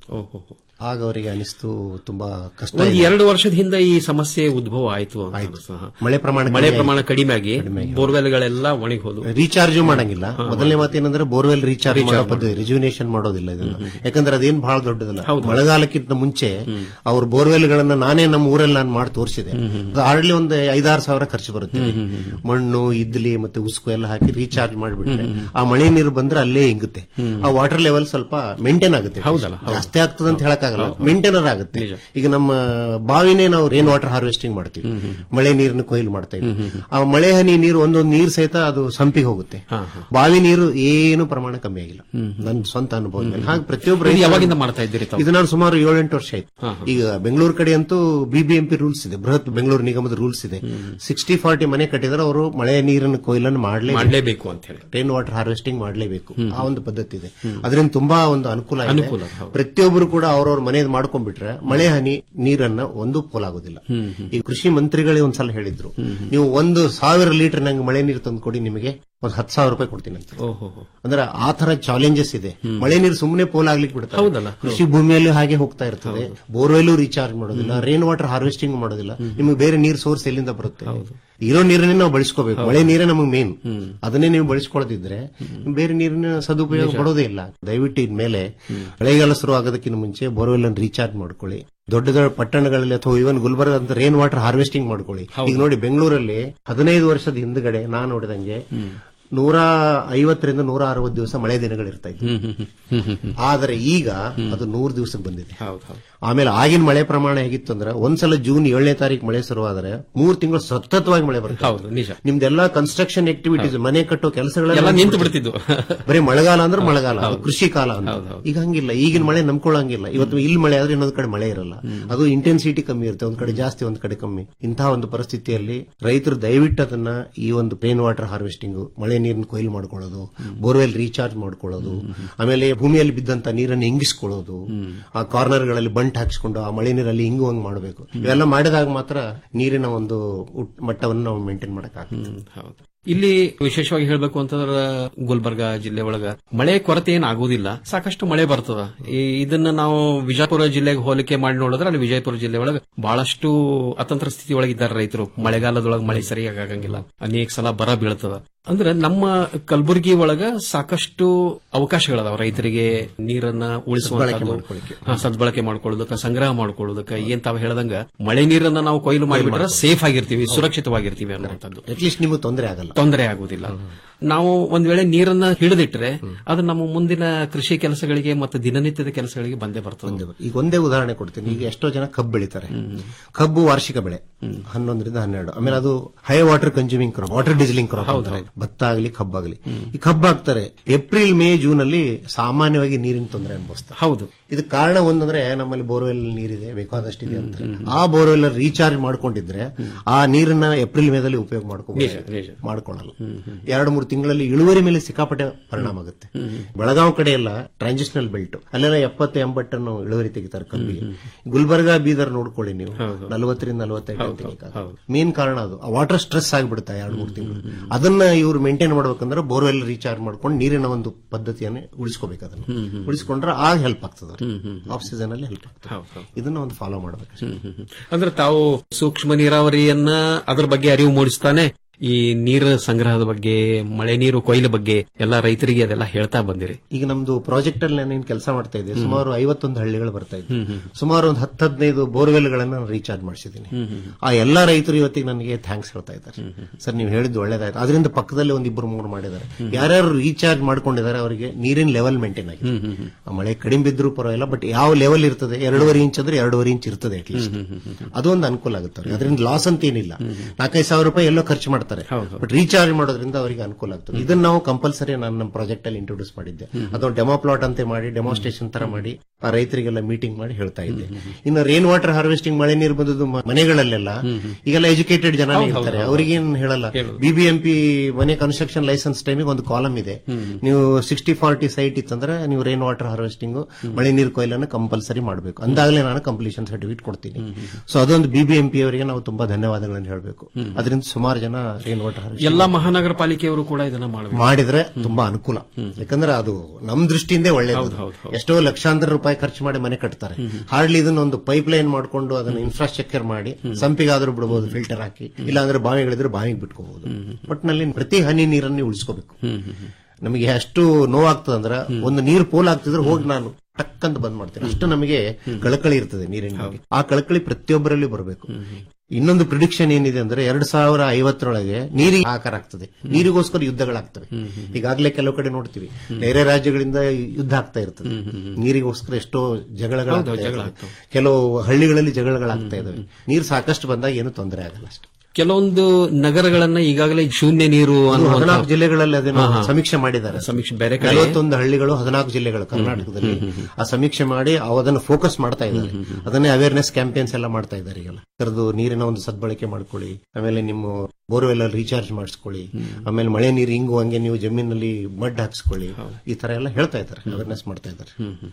ಆಗ ಅವರಿಗೆ ಅನಿಸ್ತು ತುಂಬಾ ಕಷ್ಟ ಒಂದು ಇದೆ. ಎರಡು ವರ್ಷದ ಹಿಂದೆ ಈ ಸಮಸ್ಯೆ ಉದ್ಭವ ಆಯ್ತು ಅಂತ ಅನ್ಸುತ್ತೆ. ಹಾ. ಮಳೆ ಪ್ರಮಾಣ ಮಳೆ ಕಡಿಮೆ ಪ್ರಮಾಣ ಆಯ್ತು. ಕಡಿಮೆ ಆಗಿ ಬೋರ್ವೆಲ್ಗಳೆಲ್ಲ ಒಣಗಿ ಹೋದವು ರೀಚಾರ್ಜ್ ಮಾಡಂಗಿಲ್ಲ ಮೊದಲನೇ ಮಾತೇನಂದ್ರೆ ಬೋರ್ವೆಲ್ ರೀಚಾರ್ಜ್ Recharge ಮಾಡೋ ಪದ್ಧತಿ ರಿಜುವಿನೇಷನ್ ಮಾಡೋದಿಲ್ಲ ಇದನ್ನ ಯಾಕಂದ್ರೆ ಅದೇನ್ ಬಹಳ ದೊಡ್ಡದಲ್ಲ ಮಳೆಗಾಲಕ್ಕಿಂತ ಮುಂಚೆ ಅವ್ರ ಬೋರ್ವೆಲ್ ಗಳನ್ನ ನಾನೇ ನಮ್ಮ ಊರಲ್ಲಿ ನಾನು ಮಾಡಿ ತೋರಿಸಿದೆ ಹಾರ್ಡ್ಲಿ ಒಂದು ಐದಾರು ಸಾವಿರ ಖರ್ಚು ಬರುತ್ತೆ ಮಣ್ಣು ಇದ್ಲಿ ಮತ್ತೆ ಉಸ್ಕು ಎಲ್ಲ ಹಾಕಿ ರೀಚಾರ್ಜ್ ಮಾಡಿಬಿಟ್ರೆ ಆ ಮಳೆ ನೀರು ಬಂದ್ರೆ ಅಲ್ಲೇ ಹಿಂಗುತ್ತೆ ಆ ವಾಟರ್ ಲೆವೆಲ್ ಸ್ವಲ್ಪ ಮೇಂಟೈನ್ ಆಗುತ್ತೆ ಹೌದಲ್ಲ, ಹೌದು. ಜಾಸ್ತಿ ಆಗ್ತದೆ ಅಂತ ಹೇಳಕ್ಕಾಗಲ್ಲ ಮೇಂಟೈನರ್ ಆಗುತ್ತೆ ಈಗ ನಮ್ಮ ಬಾವಿನೇ ನಾವು ರೇನ್ ವಾಟರ್ ಹಾರ್ವೆಸ್ಟಿಂಗ್ ಮಾಡ್ತೀವಿ ಮಳೆ ನೀರನ್ನು ಕೊಯ್ಲು ಮಾಡ್ತಾ ಇದ್ದೀವಿ ಆ ಮಳೆ ಹನಿ ನೀರು ಒಂದೊಂದು ನೀರು ಸಹಿತ ಅದು ಸಂಪಿಗೆ ಹೋಗುತ್ತೆ ಬಾವಿ ನೀರು ಏನು ಪ್ರಮಾಣ ಕಮ್ಮಿ ಆಗಿಲ್ಲ ನನ್ನ ಸ್ವಂತ ಅನುಭವ ಹಾಗೆ ಪ್ರತಿಯೊಬ್ಬರು ಇದು ರೈತರು- ಯಾವಾಗಿಂದ ಮಾಡ್ತಾ ಇದ್ದೀರಿ ತಾವು? ಇದು ನಾನು ಸುಮಾರು ಏಳೆಂಟು ವರ್ಷ ಆಯ್ತು ಈಗ ಬೆಂಗಳೂರು ಕಡೆ ಅಂತೂ ಬಿಬಿಎಂಪಿ ರೂಲ್ಸ್ ಇದೆ ಬೃಹತ್ ಬೆಂಗಳೂರು ನಿಗಮದ ರೂಲ್ಸ್ ಇದೆ ಸಿಕ್ಸ್ಟಿ ಫಾರ್ಟಿ ಮನೆ ಕಟ್ಟಿದ್ರೆ ಅವರು ಮಳೆ ನೀರಿನ ಕೊಯ್ಲನ್ನು ಮಾಡಲೇ ಮಾಡ್ಲೇಬೇಕು ಅಂತ ಹೇಳಿ ರೈನ್ ವಾಟರ್ ಹಾರ್ವೆಸ್ಟಿಂಗ್ ಮಾಡಲೇಬೇಕು ಆ ಒಂದು ಪದ್ಧತಿ ಇದೆ ಅದರಿಂದ ತುಂಬಾ ಒಂದು ಅನುಕೂಲ ಇದೆ ಅನುಕೂಲ, ಹೌದು. ಪ್ರತಿಯೊಬ್ಬರು ಕೂಡ ಅವ್ರವ್ರ ಮನೆ ಮಾಡ್ಕೊಂಡ್ಬಿಟ್ರೆ ಮಳೆ ಹನಿ ನೀರನ್ನ ಒಂದು ಪೋಲಾಗೋದಿಲ್ಲ ಈ ಕೃಷಿ ಮಂತ್ರಿಗಳೇ ಒಂದ್ಸಲ ಹೇಳಿದ್ರು ನೀವು ಒಂದು ಸಾವಿರ ಲೀಟರ್ ನಂಗೆ ಮಳೆ ನೀರು ತಂದು ಕೊಡಿ ನಿಮಗೆ ಒಂದ್ ಹತ್ತು ಸಾವಿರ ರೂಪಾಯಿ ಕೊಡ್ತೀನಿ ಅಂತ ಓಹೋ ಅಂದ್ರೆ ಆ ತರ ಚಾಲೆಂಜಸ್ ಇದೆ ಮಳೆ ನೀರು ಸುಮ್ಮನೆ ಪೋಲ್ ಆಗ್ಲಿಕ್ಕೆ ಬಿಡ್ತಾರೆ ಹೌದಲ್ಲ? ಕೃಷಿ ಭೂಮಿಯಲ್ಲಿ ಹಾಗೆ ಹೋಗ್ತಾ ಇರ್ತದೆ ಬೋರ್ವೆಲ್ ರೀಚಾರ್ಜ್ ಮಾಡೋದಿಲ್ಲ ರೈನ್ ವಾಟರ್ ಹಾರ್ವೆಸ್ಟಿಂಗ್ ಮಾಡೋದಿಲ್ಲ ನಿಮಗೆ ಬೇರೆ ನೀರು ಸೋರ್ಸ್ ಎಲ್ಲಿಂದ ಬರುತ್ತೆ ಇರೋ ನೀರನ್ನೇ ನಾವು ಬಳಸ್ಕೋಬೇಕು ಮಳೆ ನೀರೇ ನಮಗೆ ಮೇನ್ ಅದನ್ನೇ ನೀವು ಬಳಸ್ಕೊಳ್ದಿದ್ರೆ ಬೇರೆ ನೀರಿನ ಸದುಪಯೋಗ ಪಡೋದೇ ಇಲ್ಲ ದಯವಿಟ್ಟು ಇನ್ಮೇಲೆ ಮಳೆಗಾಲ ಶುರು ಆಗೋದಕ್ಕಿಂತ ಮುಂಚೆ ಬೋರ್ವೆಲ್ ಅನ್ನು ರೀಚಾರ್ಜ್ ಮಾಡ್ಕೊಳ್ಳಿ ದೊಡ್ಡ ದೊಡ್ಡ ಪಟ್ಟಣಗಳಲ್ಲಿ ಅಥವಾ ಇವನ್ ಗುಲ್ಬರ್ಗ ಅಂತ ರೇನ್ ವಾಟರ್ ಹಾರ್ವೆಸ್ಟಿಂಗ್ ಮಾಡ್ಕೊಳ್ಳಿ ಈಗ ನೋಡಿ ಬೆಂಗಳೂರಲ್ಲಿ ಹದಿನೈದು ವರ್ಷದ ಹಿಂದ್ಗಡೆ ನಾನು ನೋಡಿದಂಗೆ ನೂರ ಐವತ್ತರಿಂದ ನೂರ ಅರವತ್ತು ದಿವಸ ಮಳೆ ದಿನಗಳಿರ್ತಾ ಇತ್ತು ಆದರೆ ಈಗ ಅದು ನೂರು ದಿವಸಕ್ಕೆ ಬಂದಿದೆ ಆಮೇಲೆ ಆಗಿನ ಮಳೆ ಪ್ರಮಾಣ ಹೇಗಿತ್ತು ಅಂದ್ರೆ ಒಂದ್ಸಲ ಜೂನ್ ಏಳನೇ ತಾರೀಕು ಮಳೆ ಶುರುವಾದ್ರೆ ಮೂರ್ ತಿಂಗಳು ಸತತವಾಗಿ ಮಳೆ ಬರುತ್ತೆ ಹೌದು ನಿಜ ನಿಮ್ದೆಲ್ಲ ಕನ್ಸ್ಟ್ರಕ್ಷನ್ ಆಕ್ಟಿವಿಟೀಸ್ ಮನೆ ಕಟ್ಟೋ ಕೆಲಸಗಳೆಲ್ಲ ಎಲ್ಲ ನಿಂತು ಬಿಡ್ತಿದ್ವು ಬರೀ ಮಳೆಗಾಲ ಅಂದ್ರೆ ಮಳೆಗಾಲ ಅದು ಕೃಷಿ ಕಾಲ ಅಂತ ಈಗ ಹಂಗಿಲ್ಲ ಈಗಿನ ಮಳೆ ನಂಬ್ಕೊಳ್ಳಂಗಿಲ್ಲ ಇವತ್ತು ಇಲ್ಲಿ ಮಳೆ ಆದ್ರೆ ಇನ್ನೊಂದ್ ಕಡೆ ಮಳೆ ಇರಲ್ಲ ಅದು ಇಂಟೆನ್ಸಿಟಿ ಕಮ್ಮಿ ಇರುತ್ತೆ ಒಂದ್ ಕಡೆ ಜಾಸ್ತಿ ಒಂದ್ ಕಡೆ ಕಮ್ಮಿ ಇಂತಹ ಒಂದು ಪರಿಸ್ಥಿತಿಯಲ್ಲಿ ರೈತರು ದಯವಿಟ್ಟು ಅದನ್ನ ಈ ಒಂದು ರೈನ್ ವಾಟರ್ ಹಾರ್ವೆಸ್ಟಿಂಗ್ ಮಳೆ ನೀರನ್ನ ಕೊಯ್ಲು ಮಾಡ್ಕೊಳ್ಳೋದು ಬೋರ್ವೆಲ್ ರೀಚಾರ್ಜ್ ಮಾಡ್ಕೊಳ್ಳೋದು ಆಮೇಲೆ ಭೂಮಿಯಲ್ಲಿ ಬಿದ್ದಂತ ನೀರನ್ನು ಇಂಗಿಸ್ಕೊಳ್ಳೋದು ಆ ಕಾರ್ನರ್ಗಳಲ್ಲಿ ಬಂಟ್ ಹಾಕಿಸ್ಕೊಂಡು ಆ ಮಳೆ ನೀರಲ್ಲಿ ಇಂಗುವಂಗ್ ಮಾಡಬೇಕು ಇವೆಲ್ಲ ಮಾಡಿದಾಗ ಮಾತ್ರ ನೀರಿನ ಒಂದು ಉಟ್- ಮಟ್ಟವನ್ನು ನಾವು ಮೇಂಟೈನ್ ಮಾಡಕ್ಕಾಗುತ್ತೆ ಹೌದು ಇಲ್ಲಿ ವಿಶೇಷವಾಗಿ ಹೇಳ್ಬೇಕು ಅಂತಂದ್ರ ಗುಲ್ಬರ್ಗ ಜಿಲ್ಲೆ ಒಳಗ ಮಳೆ ಕೊರತೆ ಏನ್ ಆಗುದಿಲ್ಲ ಸಾಕಷ್ಟು ಮಳೆ ಬರ್ತದ ಈ ಇದನ್ನ ನಾವು ವಿಜಯಪುರ ಜಿಲ್ಲೆಗೆ ಹೋಲಿಕೆ ಮಾಡಿ ನೋಡಿದ್ರೆ ಅಲ್ಲಿ ವಿಜಯಪುರ ಜಿಲ್ಲೆ ಒಳಗ ಬಹಳಷ್ಟು ಅತಂತ್ರ ಸ್ಥಿತಿ ಒಳಗಿದ್ದಾರೆ ರೈತರು ಮಳೆಗಾಲದೊಳಗ ಮಳೆ ಸರಿಯಾಗಿ ಆಗಂಗಿಲ್ಲ ಅನೇಕ ಸಲ ಬರ ಬೀಳ್ತದ ಅಂದ್ರೆ ನಮ್ಮ ಕಲಬುರಗಿ ಒಳಗ ಸಾಕಷ್ಟು ಅವಕಾಶಗಳದಾವ ರೈತರಿಗೆ ನೀರನ್ನ ಉಳಿಸುವಂತದ್ದು ಹಾ, ಸದ್ಬಳಕೆ ಮಾಡ್ಕೊಳ್ಳೋದಕ್ಕ ಸಂಗ್ರಹ ಮಾಡ್ಕೊಳ್ಳೋದಕ್ಕ ಏನ್ ತಾವ್ ಹೇಳ್ದಂಗ ಮಳೆ ನೀರನ್ನ ನಾವು ಕೊಯ್ಲು ಮಾಡಿಬಿಟ್ರೆ ಸೇಫ್ ಆಗಿರ್ತೀವಿ ಸುರಕ್ಷಿತವಾಗಿರ್ತೀವಿ ಅನ್ನುವಂಥದ್ದು ಅಟ್ಲೀಸ್ಟ್ ನಿಮಗೆ ತೊಂದರೆ ಆಗಲ್ಲ ತೊಂದರೆ ಆಗುವುದಿಲ್ಲ ನಾವು ಒಂದ್ ವೇಳೆ ನೀರನ್ನ ಹಿಡಿದಿಟ್ರೆ ಅದು ನಮ್ಮ ಮುಂದಿನ ಕೃಷಿ ಕೆಲಸಗಳಿಗೆ ಮತ್ತು ದಿನನಿತ್ಯದ ಕೆಲಸಗಳಿಗೆ ಬಂದೇ ಬರ್ತದೆ ಈಗ ಒಂದೇ ಉದಾಹರಣೆ ಕೊಡ್ತೀನಿ ಈಗ ಎಷ್ಟೋ ಜನ ಕಬ್ಬು ಬೆಳಿತಾರೆ ಕಬ್ಬು ವಾರ್ಷಿಕ ಬೆಳೆ ಹನ್ನೊಂದರಿಂದ ಹನ್ನೆರಡು ಆಮೇಲೆ ಅದು high water consuming crop water ಡಿಸ್ಲಿಂಗ್ ಕ್ರಾಪ್ ಭತ್ತ ಆಗಲಿ ಕಬ್ಬಾಗಲಿ ಈ ಕಬ್ಬು ಹಾಕ್ತಾರೆ ಏಪ್ರಿಲ್ ಮೇ ಜೂನ್ ಅಲ್ಲಿ ಸಾಮಾನ್ಯವಾಗಿ ನೀರಿನ ತೊಂದರೆ ಅನುಭವಿಸ್ತಾರೆ ಹೌದು ಇದು ಕಾರಣ ಒಂದಂದ್ರೆ ನಮ್ಮಲ್ಲಿ ಬೋರ್ವೆಲ್ ನೀರಿದೆ ಬೇಕಾದಷ್ಟಿದೆ ಅಂತ ಆ ಬೋರ್ವೆಲ್ ರೀಚಾರ್ಜ್ ಮಾಡ್ಕೊಂಡಿದ್ರೆ ಆ ನೀರನ್ನ ಏಪ್ರಿಲ್ ಮೇದಲ್ಲಿ ಉಪಯೋಗ ನಿಜ, ಮಾಡ್ಕೋಬಹುದು ನಿಜ. ಮಾಡ್ಕೊಳ್ಳಲ್ಲ ಎರಡು ಮೂರು ತಿಂಗಳಲ್ಲಿ ಇಳುವರಿ ಮೇಲೆ ಸಿಕ್ಕಾಪಟ್ಟೆ ಪರಿಣಾಮ ಆಗುತ್ತೆ ಬೆಳಗಾವ್ ಕಡೆ ಎಲ್ಲ ಟ್ರಾನ್ಸಿಷನಲ್ ಬೆಲ್ಟ್ ಅಲ್ಲೆಲ್ಲ ಎಪ್ಪತ್ತು ಎಂಬತ್ತನ್ನು ಇಳುವರಿ ತೆಗಿತಾರೆ ಕಬ್ಬಿಗೆ ಗುಲ್ಬರ್ಗಾ ಬೀದರ್ ನೋಡ್ಕೊಳ್ಳಿ ನೀವು ನಲವತ್ತರಿಂದ ನಲವತ್ತೈದು ಮೇನ್ ಕಾರಣ ಅದು ವಾಟರ್ ಸ್ಟ್ರೆಸ್ ಆಗಿಬಿಡುತ್ತೆ ಎರಡು ಮೂರು ತಿಂಗಳು ಅದನ್ನ ಇವರು ಮೇಂಟೈನ್ ಮಾಡ್ಬೇಕಂದ್ರೆ ಬೋರ್ವೆಲ್ ರೀಚಾರ್ಜ್ ಮಾಡ್ಕೊಂಡು ನೀರಿನ ಒಂದು ಪದ್ಧತಿಯನ್ನು ಉಳಿಸ್ಕೋಬೇಕು ಅದನ್ನ ಉಳಿಸ್ಕೊಂಡ್ರೆ ಆಗ ಹೆಲ್ಪ್ ಆಗ್ತದೆ ಆಫ್ ಸೀಸನ್ ಅಲ್ಲಿ ಹೆಲ್ಪ್ ಆಗ್ತದೆ ಇದನ್ನ ಒಂದು ಫಾಲೋ ಮಾಡ್ಬೇಕು ಅಂದ್ರೆ ತಾವು ಸೂಕ್ಷ್ಮ ನೀರಾವರಿಯನ್ನ ಅದ್ರ ಬಗ್ಗೆ ಅರಿವು ಮೂಡಿಸ್ತಾನೆ ಈ ನೀರು ಸಂಗ್ರಹದ ಬಗ್ಗೆ ಮಳೆ ನೀರು ಕೊಯ್ಲು ಬಗ್ಗೆ ಎಲ್ಲ ರೈತರಿಗೆ ಅದೆಲ್ಲ ಹೇಳ್ತಾ ಬಂದಿರಿ ಈಗ ನಮ್ದು ಪ್ರಾಜೆಕ್ಟ್ ಅಲ್ಲಿ ನಾನೇನ್ ಕೆಲಸ ಮಾಡ್ತಾ ಇದ್ದೆ ಸುಮಾರು ಐವತ್ತೊಂದು ಹಳ್ಳಿಗಳು ಬರ್ತಾ ಇದ್ದೆ ಸುಮಾರು ಒಂದು ಹತ್ತು ಹದಿನೈದು ಬೋರ್ವೆಲ್ ಗಳನ್ನ ನಾನು ರೀಚಾರ್ಜ್ ಮಾಡಿಸಿದ್ದೀನಿ ಆ ಎಲ್ಲಾ ರೈತರು ಇವತ್ತಿಗೆ ನನಗೆ ಥ್ಯಾಂಕ್ಸ್ ಹೇಳ್ತಾ ಇದ್ದಾರೆ ಸರ್ ನೀವು ಹೇಳಿದ್ದು ಒಳ್ಳೇದಾಯ್ತು ಅದರಿಂದ ಪಕ್ಕದಲ್ಲಿ ಒಂದ್ ಇಬ್ಬರು ಮೂರು ಮಾಡಿದ್ದಾರೆ ಯಾರ್ಯಾರು ರೀಚಾರ್ಜ್ ಮಾಡ್ಕೊಂಡಿದ್ದಾರೆ ಅವರಿಗೆ ನೀರಿನ ಲೆವೆಲ್ ಮೇಂಟೈನ್ ಆಗಿದೆ ಆ ಮಳೆ ಕಡಿಮೆ ಬಿದ್ದರೂ ಪರವಾಗಿಲ್ಲ ಬಟ್ ಯಾವ ಲೆವೆಲ್ ಇರ್ತದೆ ಎರಡೂವರೆ ಇಂಚ್ ಅಂದ್ರೆ ಎರಡೂವರೆ ಇಂಚ್ ಇರ್ತದೆ ಅಟ್ಲೀಸ್ಟ್ ಅದೊಂದು ಅನುಕೂಲ ಆಗುತ್ತೆ ಅವ್ರಿಗೆ ಅದರಿಂದ ಲಾಸ್ ಅಂತ ಏನಿಲ್ಲ ನಾಲ್ಕೈದು ಸಾವಿರ ರೂಪಾಯಿ ಎಲ್ಲೋ ಖರ್ಚು ಮಾಡ್ತಾರೆ ಬಟ್ ರೀಚಾರ್ಜ್ ಮಾಡೋದ್ರಿಂದ ಅವರಿಗೆ ಅನುಕೂಲ ಆಗ್ತದೆ ಇದನ್ನ ನಾವು ಕಂಪಲ್ಸರಿ ನಾನು ನಮ್ಮ ಪ್ರಾಜೆಕ್ಟ್ ಅಲ್ಲಿ ಇಂಟ್ರೊಡ್ಯೂಸ್ ಮಾಡಿದ್ದೆ ಅದೊಂದು ಡೆಮೋ ಪ್ಲಾಟ್ ಅಂತ ಮಾಡಿ ಡೆಮೋಸ್ಟ್ರೇಷನ್ ತರ ಮಾಡಿ ಆ ರೈತರಿಗೆಲ್ಲ ಮೀಟಿಂಗ್ ಮಾಡಿ ಹೇಳ್ತಾ ಇದ್ದೆ ಇನ್ನು ರೇನ್ ವಾಟರ್ ಹಾರ್ವೆಸ್ಟಿಂಗ್ ಮಳೆ ನೀರು ಬಂದದ್ದು ಮ- ಮನೆಗಳಲ್ಲೆಲ್ಲ ಈಗೆಲ್ಲ ಎಜುಕೇಟೆಡ್ ಜನ ಹೌದು, ಇರ್ತಾರೆ ಹೌದು. ಅವ್ರಿಗೇನ್ ಹೇಳಲ್ಲ ಬಿಬಿಎಂಪಿ ಮನೆ ಕನ್ಸ್ಟ್ರಕ್ಷನ್ ಲೈಸೆನ್ಸ್ ಟೈಮಿಗೆ ಒಂದು ಕಾಲಮ್ ಇದೆ ನೀವು ಸಿಕ್ಸ್ಟಿ ಫಾರ್ಟಿ ಸೈಟ್ ಇತ್ತಂದ್ರೆ ನೀವು ರೇನ್ ವಾಟರ್ ಹಾರ್ವೆಸ್ಟಿಂಗ್ ಮಳೆ ನೀರು ಕೊಯ್ಲನ್ನು ಕಂಪಲ್ಸರಿ ಮಾಡಬೇಕು ಅಂದಾಗಲೇ ನಾನು ಕಂಪ್ಲೀಷನ್ ಸರ್ಟಿಫಿಕೇಟ್ ಕೊಡ್ತೀನಿ ಸೊ ಅದೊಂದು ಬಿಬಿಎಂಪಿ ಅವರಿಗೆ ನಾವು ತುಂಬಾ ಧನ್ಯವಾದಗಳನ್ನು ಹೇಳಬೇಕು ಅದರಿಂದ ಸುಮಾರು ಜನ ರೇನ್ ವಾಟರ್ ಎಲ್ಲಾ ಮಹಾನಗರ ಪಾಲಿಕೆಯವರು ಕೂಡ ಇದನ್ನ ಮಾಡಬೇಕು ಮಾಡಿದ್ರೆ ತುಂಬಾ ಅನುಕೂಲ ಯಾಕಂದ್ರೆ ಅದು ನಮ್ ದೃಷ್ಟಿಯಿಂದ ಒಳ್ಳೇದು ಎಷ್ಟೋ ಲಕ್ಷಾಂತರ ರೂಪಾಯಿ ಖರ್ಚು ಮಾಡಿ ಮನೆ ಕಟ್ತಾರೆ ಹಾರ್ಡ್ಲಿ ಇದನ್ನ ಒಂದು ಪೈಪ್ ಲೈನ್ ಮಾಡ್ಕೊಂಡು ಅದನ್ನ ಇನ್ಫ್ರಾಸ್ಟ್ರಕ್ಚರ್ ಮಾಡಿ ಸಂಪಿಗಾದ್ರೂ ಬಿಡಬಹುದು ಫಿಲ್ಟರ್ ಹಾಕಿ ಇಲ್ಲ ಅಂದ್ರೆ ಬಾವಿಗಳಿದ್ರೆ ಬಾವಿಗೆ ಬಿಟ್ಕೋಬಹುದು ಒಟ್ಟಿನಲ್ಲಿ ಪ್ರತಿ ಹನಿ ನೀರನ್ನು ಉಳಿಸ್ಕೋಬೇಕು ನಮಗೆ ಎಷ್ಟು ನೋವಾಗ್ತದೆ ಅಂದ್ರೆ ಒಂದು ನೀರು ಪೋಲ್ ಆಗ್ತಿದ್ರೆ ಹೋಗಿ ನಾನು ಟಕ್ ಅಂತ ಬಂದ್ ಮಾಡ್ತೀನಿ ಅಷ್ಟು ನಮಗೆ ಕಳಕಳಿ ಇರ್ತದೆ ನೀರಿನ ಬಗ್ಗೆ. ಆ ಕಳಕಳಿ ಪ್ರತಿಯೊಬ್ಬರಲ್ಲಿ ಬರಬೇಕು ಇನ್ನೊಂದು ಪ್ರಿಡಿಕ್ಷನ್ ಏನಿದೆ ಅಂದ್ರೆ ಎರಡ್ ಸಾವಿರ ಐವತ್ತರೊಳಗೆ ನೀರಿಗೆ ಆಕಾರ ಆಗ್ತದೆ ನೀರಿಗೋಸ್ಕರ ಯುದ್ಧಗಳಾಗ್ತವೆ ಈಗಾಗಲೇ ಕೆಲವು ಕಡೆ ನೋಡ್ತೀವಿ ಬೇರೆ ರಾಜ್ಯಗಳಿಂದ ಯುದ್ಧ ಆಗ್ತಾ ಇರ್ತದೆ ನೀರಿಗೋಸ್ಕರ ಎಷ್ಟೋ ಜಗಳಗಳಾಗ್ತಾ ಹೌದು, ಜಗಳ ಇರ್ತವೆ. ಕೆಲವು ಹಳ್ಳಿಗಳಲ್ಲಿ ಜಗಳಗಳಾಗ್ತಾ ಇದಾವೆ ನೀರು ಸಾಕಷ್ಟು ಬಂದಾಗ ಏನು ತೊಂದರೆ ಆಗಲ್ಲ ಅಷ್ಟೇ ಕೆಲವೊಂದು ನಗರಗಳನ್ನ ಈಗಾಗಲೇ ಶೂನ್ಯ ನೀರು ಅನ್ನುವಂಥ- ಹದಿನಾಲ್ಕು ಜಿಲ್ಲೆಗಳಲ್ಲಿ ಅದನ್ನು ಹಾ, ಹಾ. ಸಮೀಕ್ಷೆ ಮಾಡಿದ್ದಾರೆ ಸಮೀಕ್ಷೆ ಬೇರೆ ಕಡೆ ನಲವತ್ತೊಂದು ಹಳ್ಳಿಗಳು ಹದಿನಾಲ್ಕು ಜಿಲ್ಲೆಗಳು ಕರ್ನಾಟಕದಲ್ಲಿ ಆ ಸಮೀಕ್ಷೆ ಮಾಡಿ ಅವು ಅದನ್ನು ಫೋಕಸ್ ಮಾಡ್ತಾ ಇದ್ದಾರೆ ಅದನ್ನೇ ಅವೇರ್ನೆಸ್ ಕ್ಯಾಂಪೇನ್ಸ್ ಎಲ್ಲ ಮಾಡ್ತಾ ಇದ್ದಾರೆ ಈಗೆಲ್ಲ ಕರೆದು ನೀರಿನ ಒಂದು ಸದ್ಬಳಕೆ ಮಾಡ್ಕೊಳ್ಳಿ ಆಮೇಲೆ ನಿಮ್ಮ ಬೋರ್ವೆಲ್ ಅಲ್ಲಿ ರೀಚಾರ್ಜ್ ಮಾಡಿಸ್ಕೊಳ್ಳಿ ಆಮೇಲೆ ಮಳೆ ನೀರು ಹಿಂಗು ಹಂಗೆ ನೀವು ಜಮೀನಲ್ಲಿ ಮಡ್ ಹಾಕ್ಸ್ಕೊಳ್ಳಿ ಈ ತರ ಎಲ್ಲ ಹೇಳ್ತಾ ಇದ್ದಾರೆ ಅವೇರ್ನೆಸ್ ಮಾಡ್ತಾ ಇದ್ದಾರೆ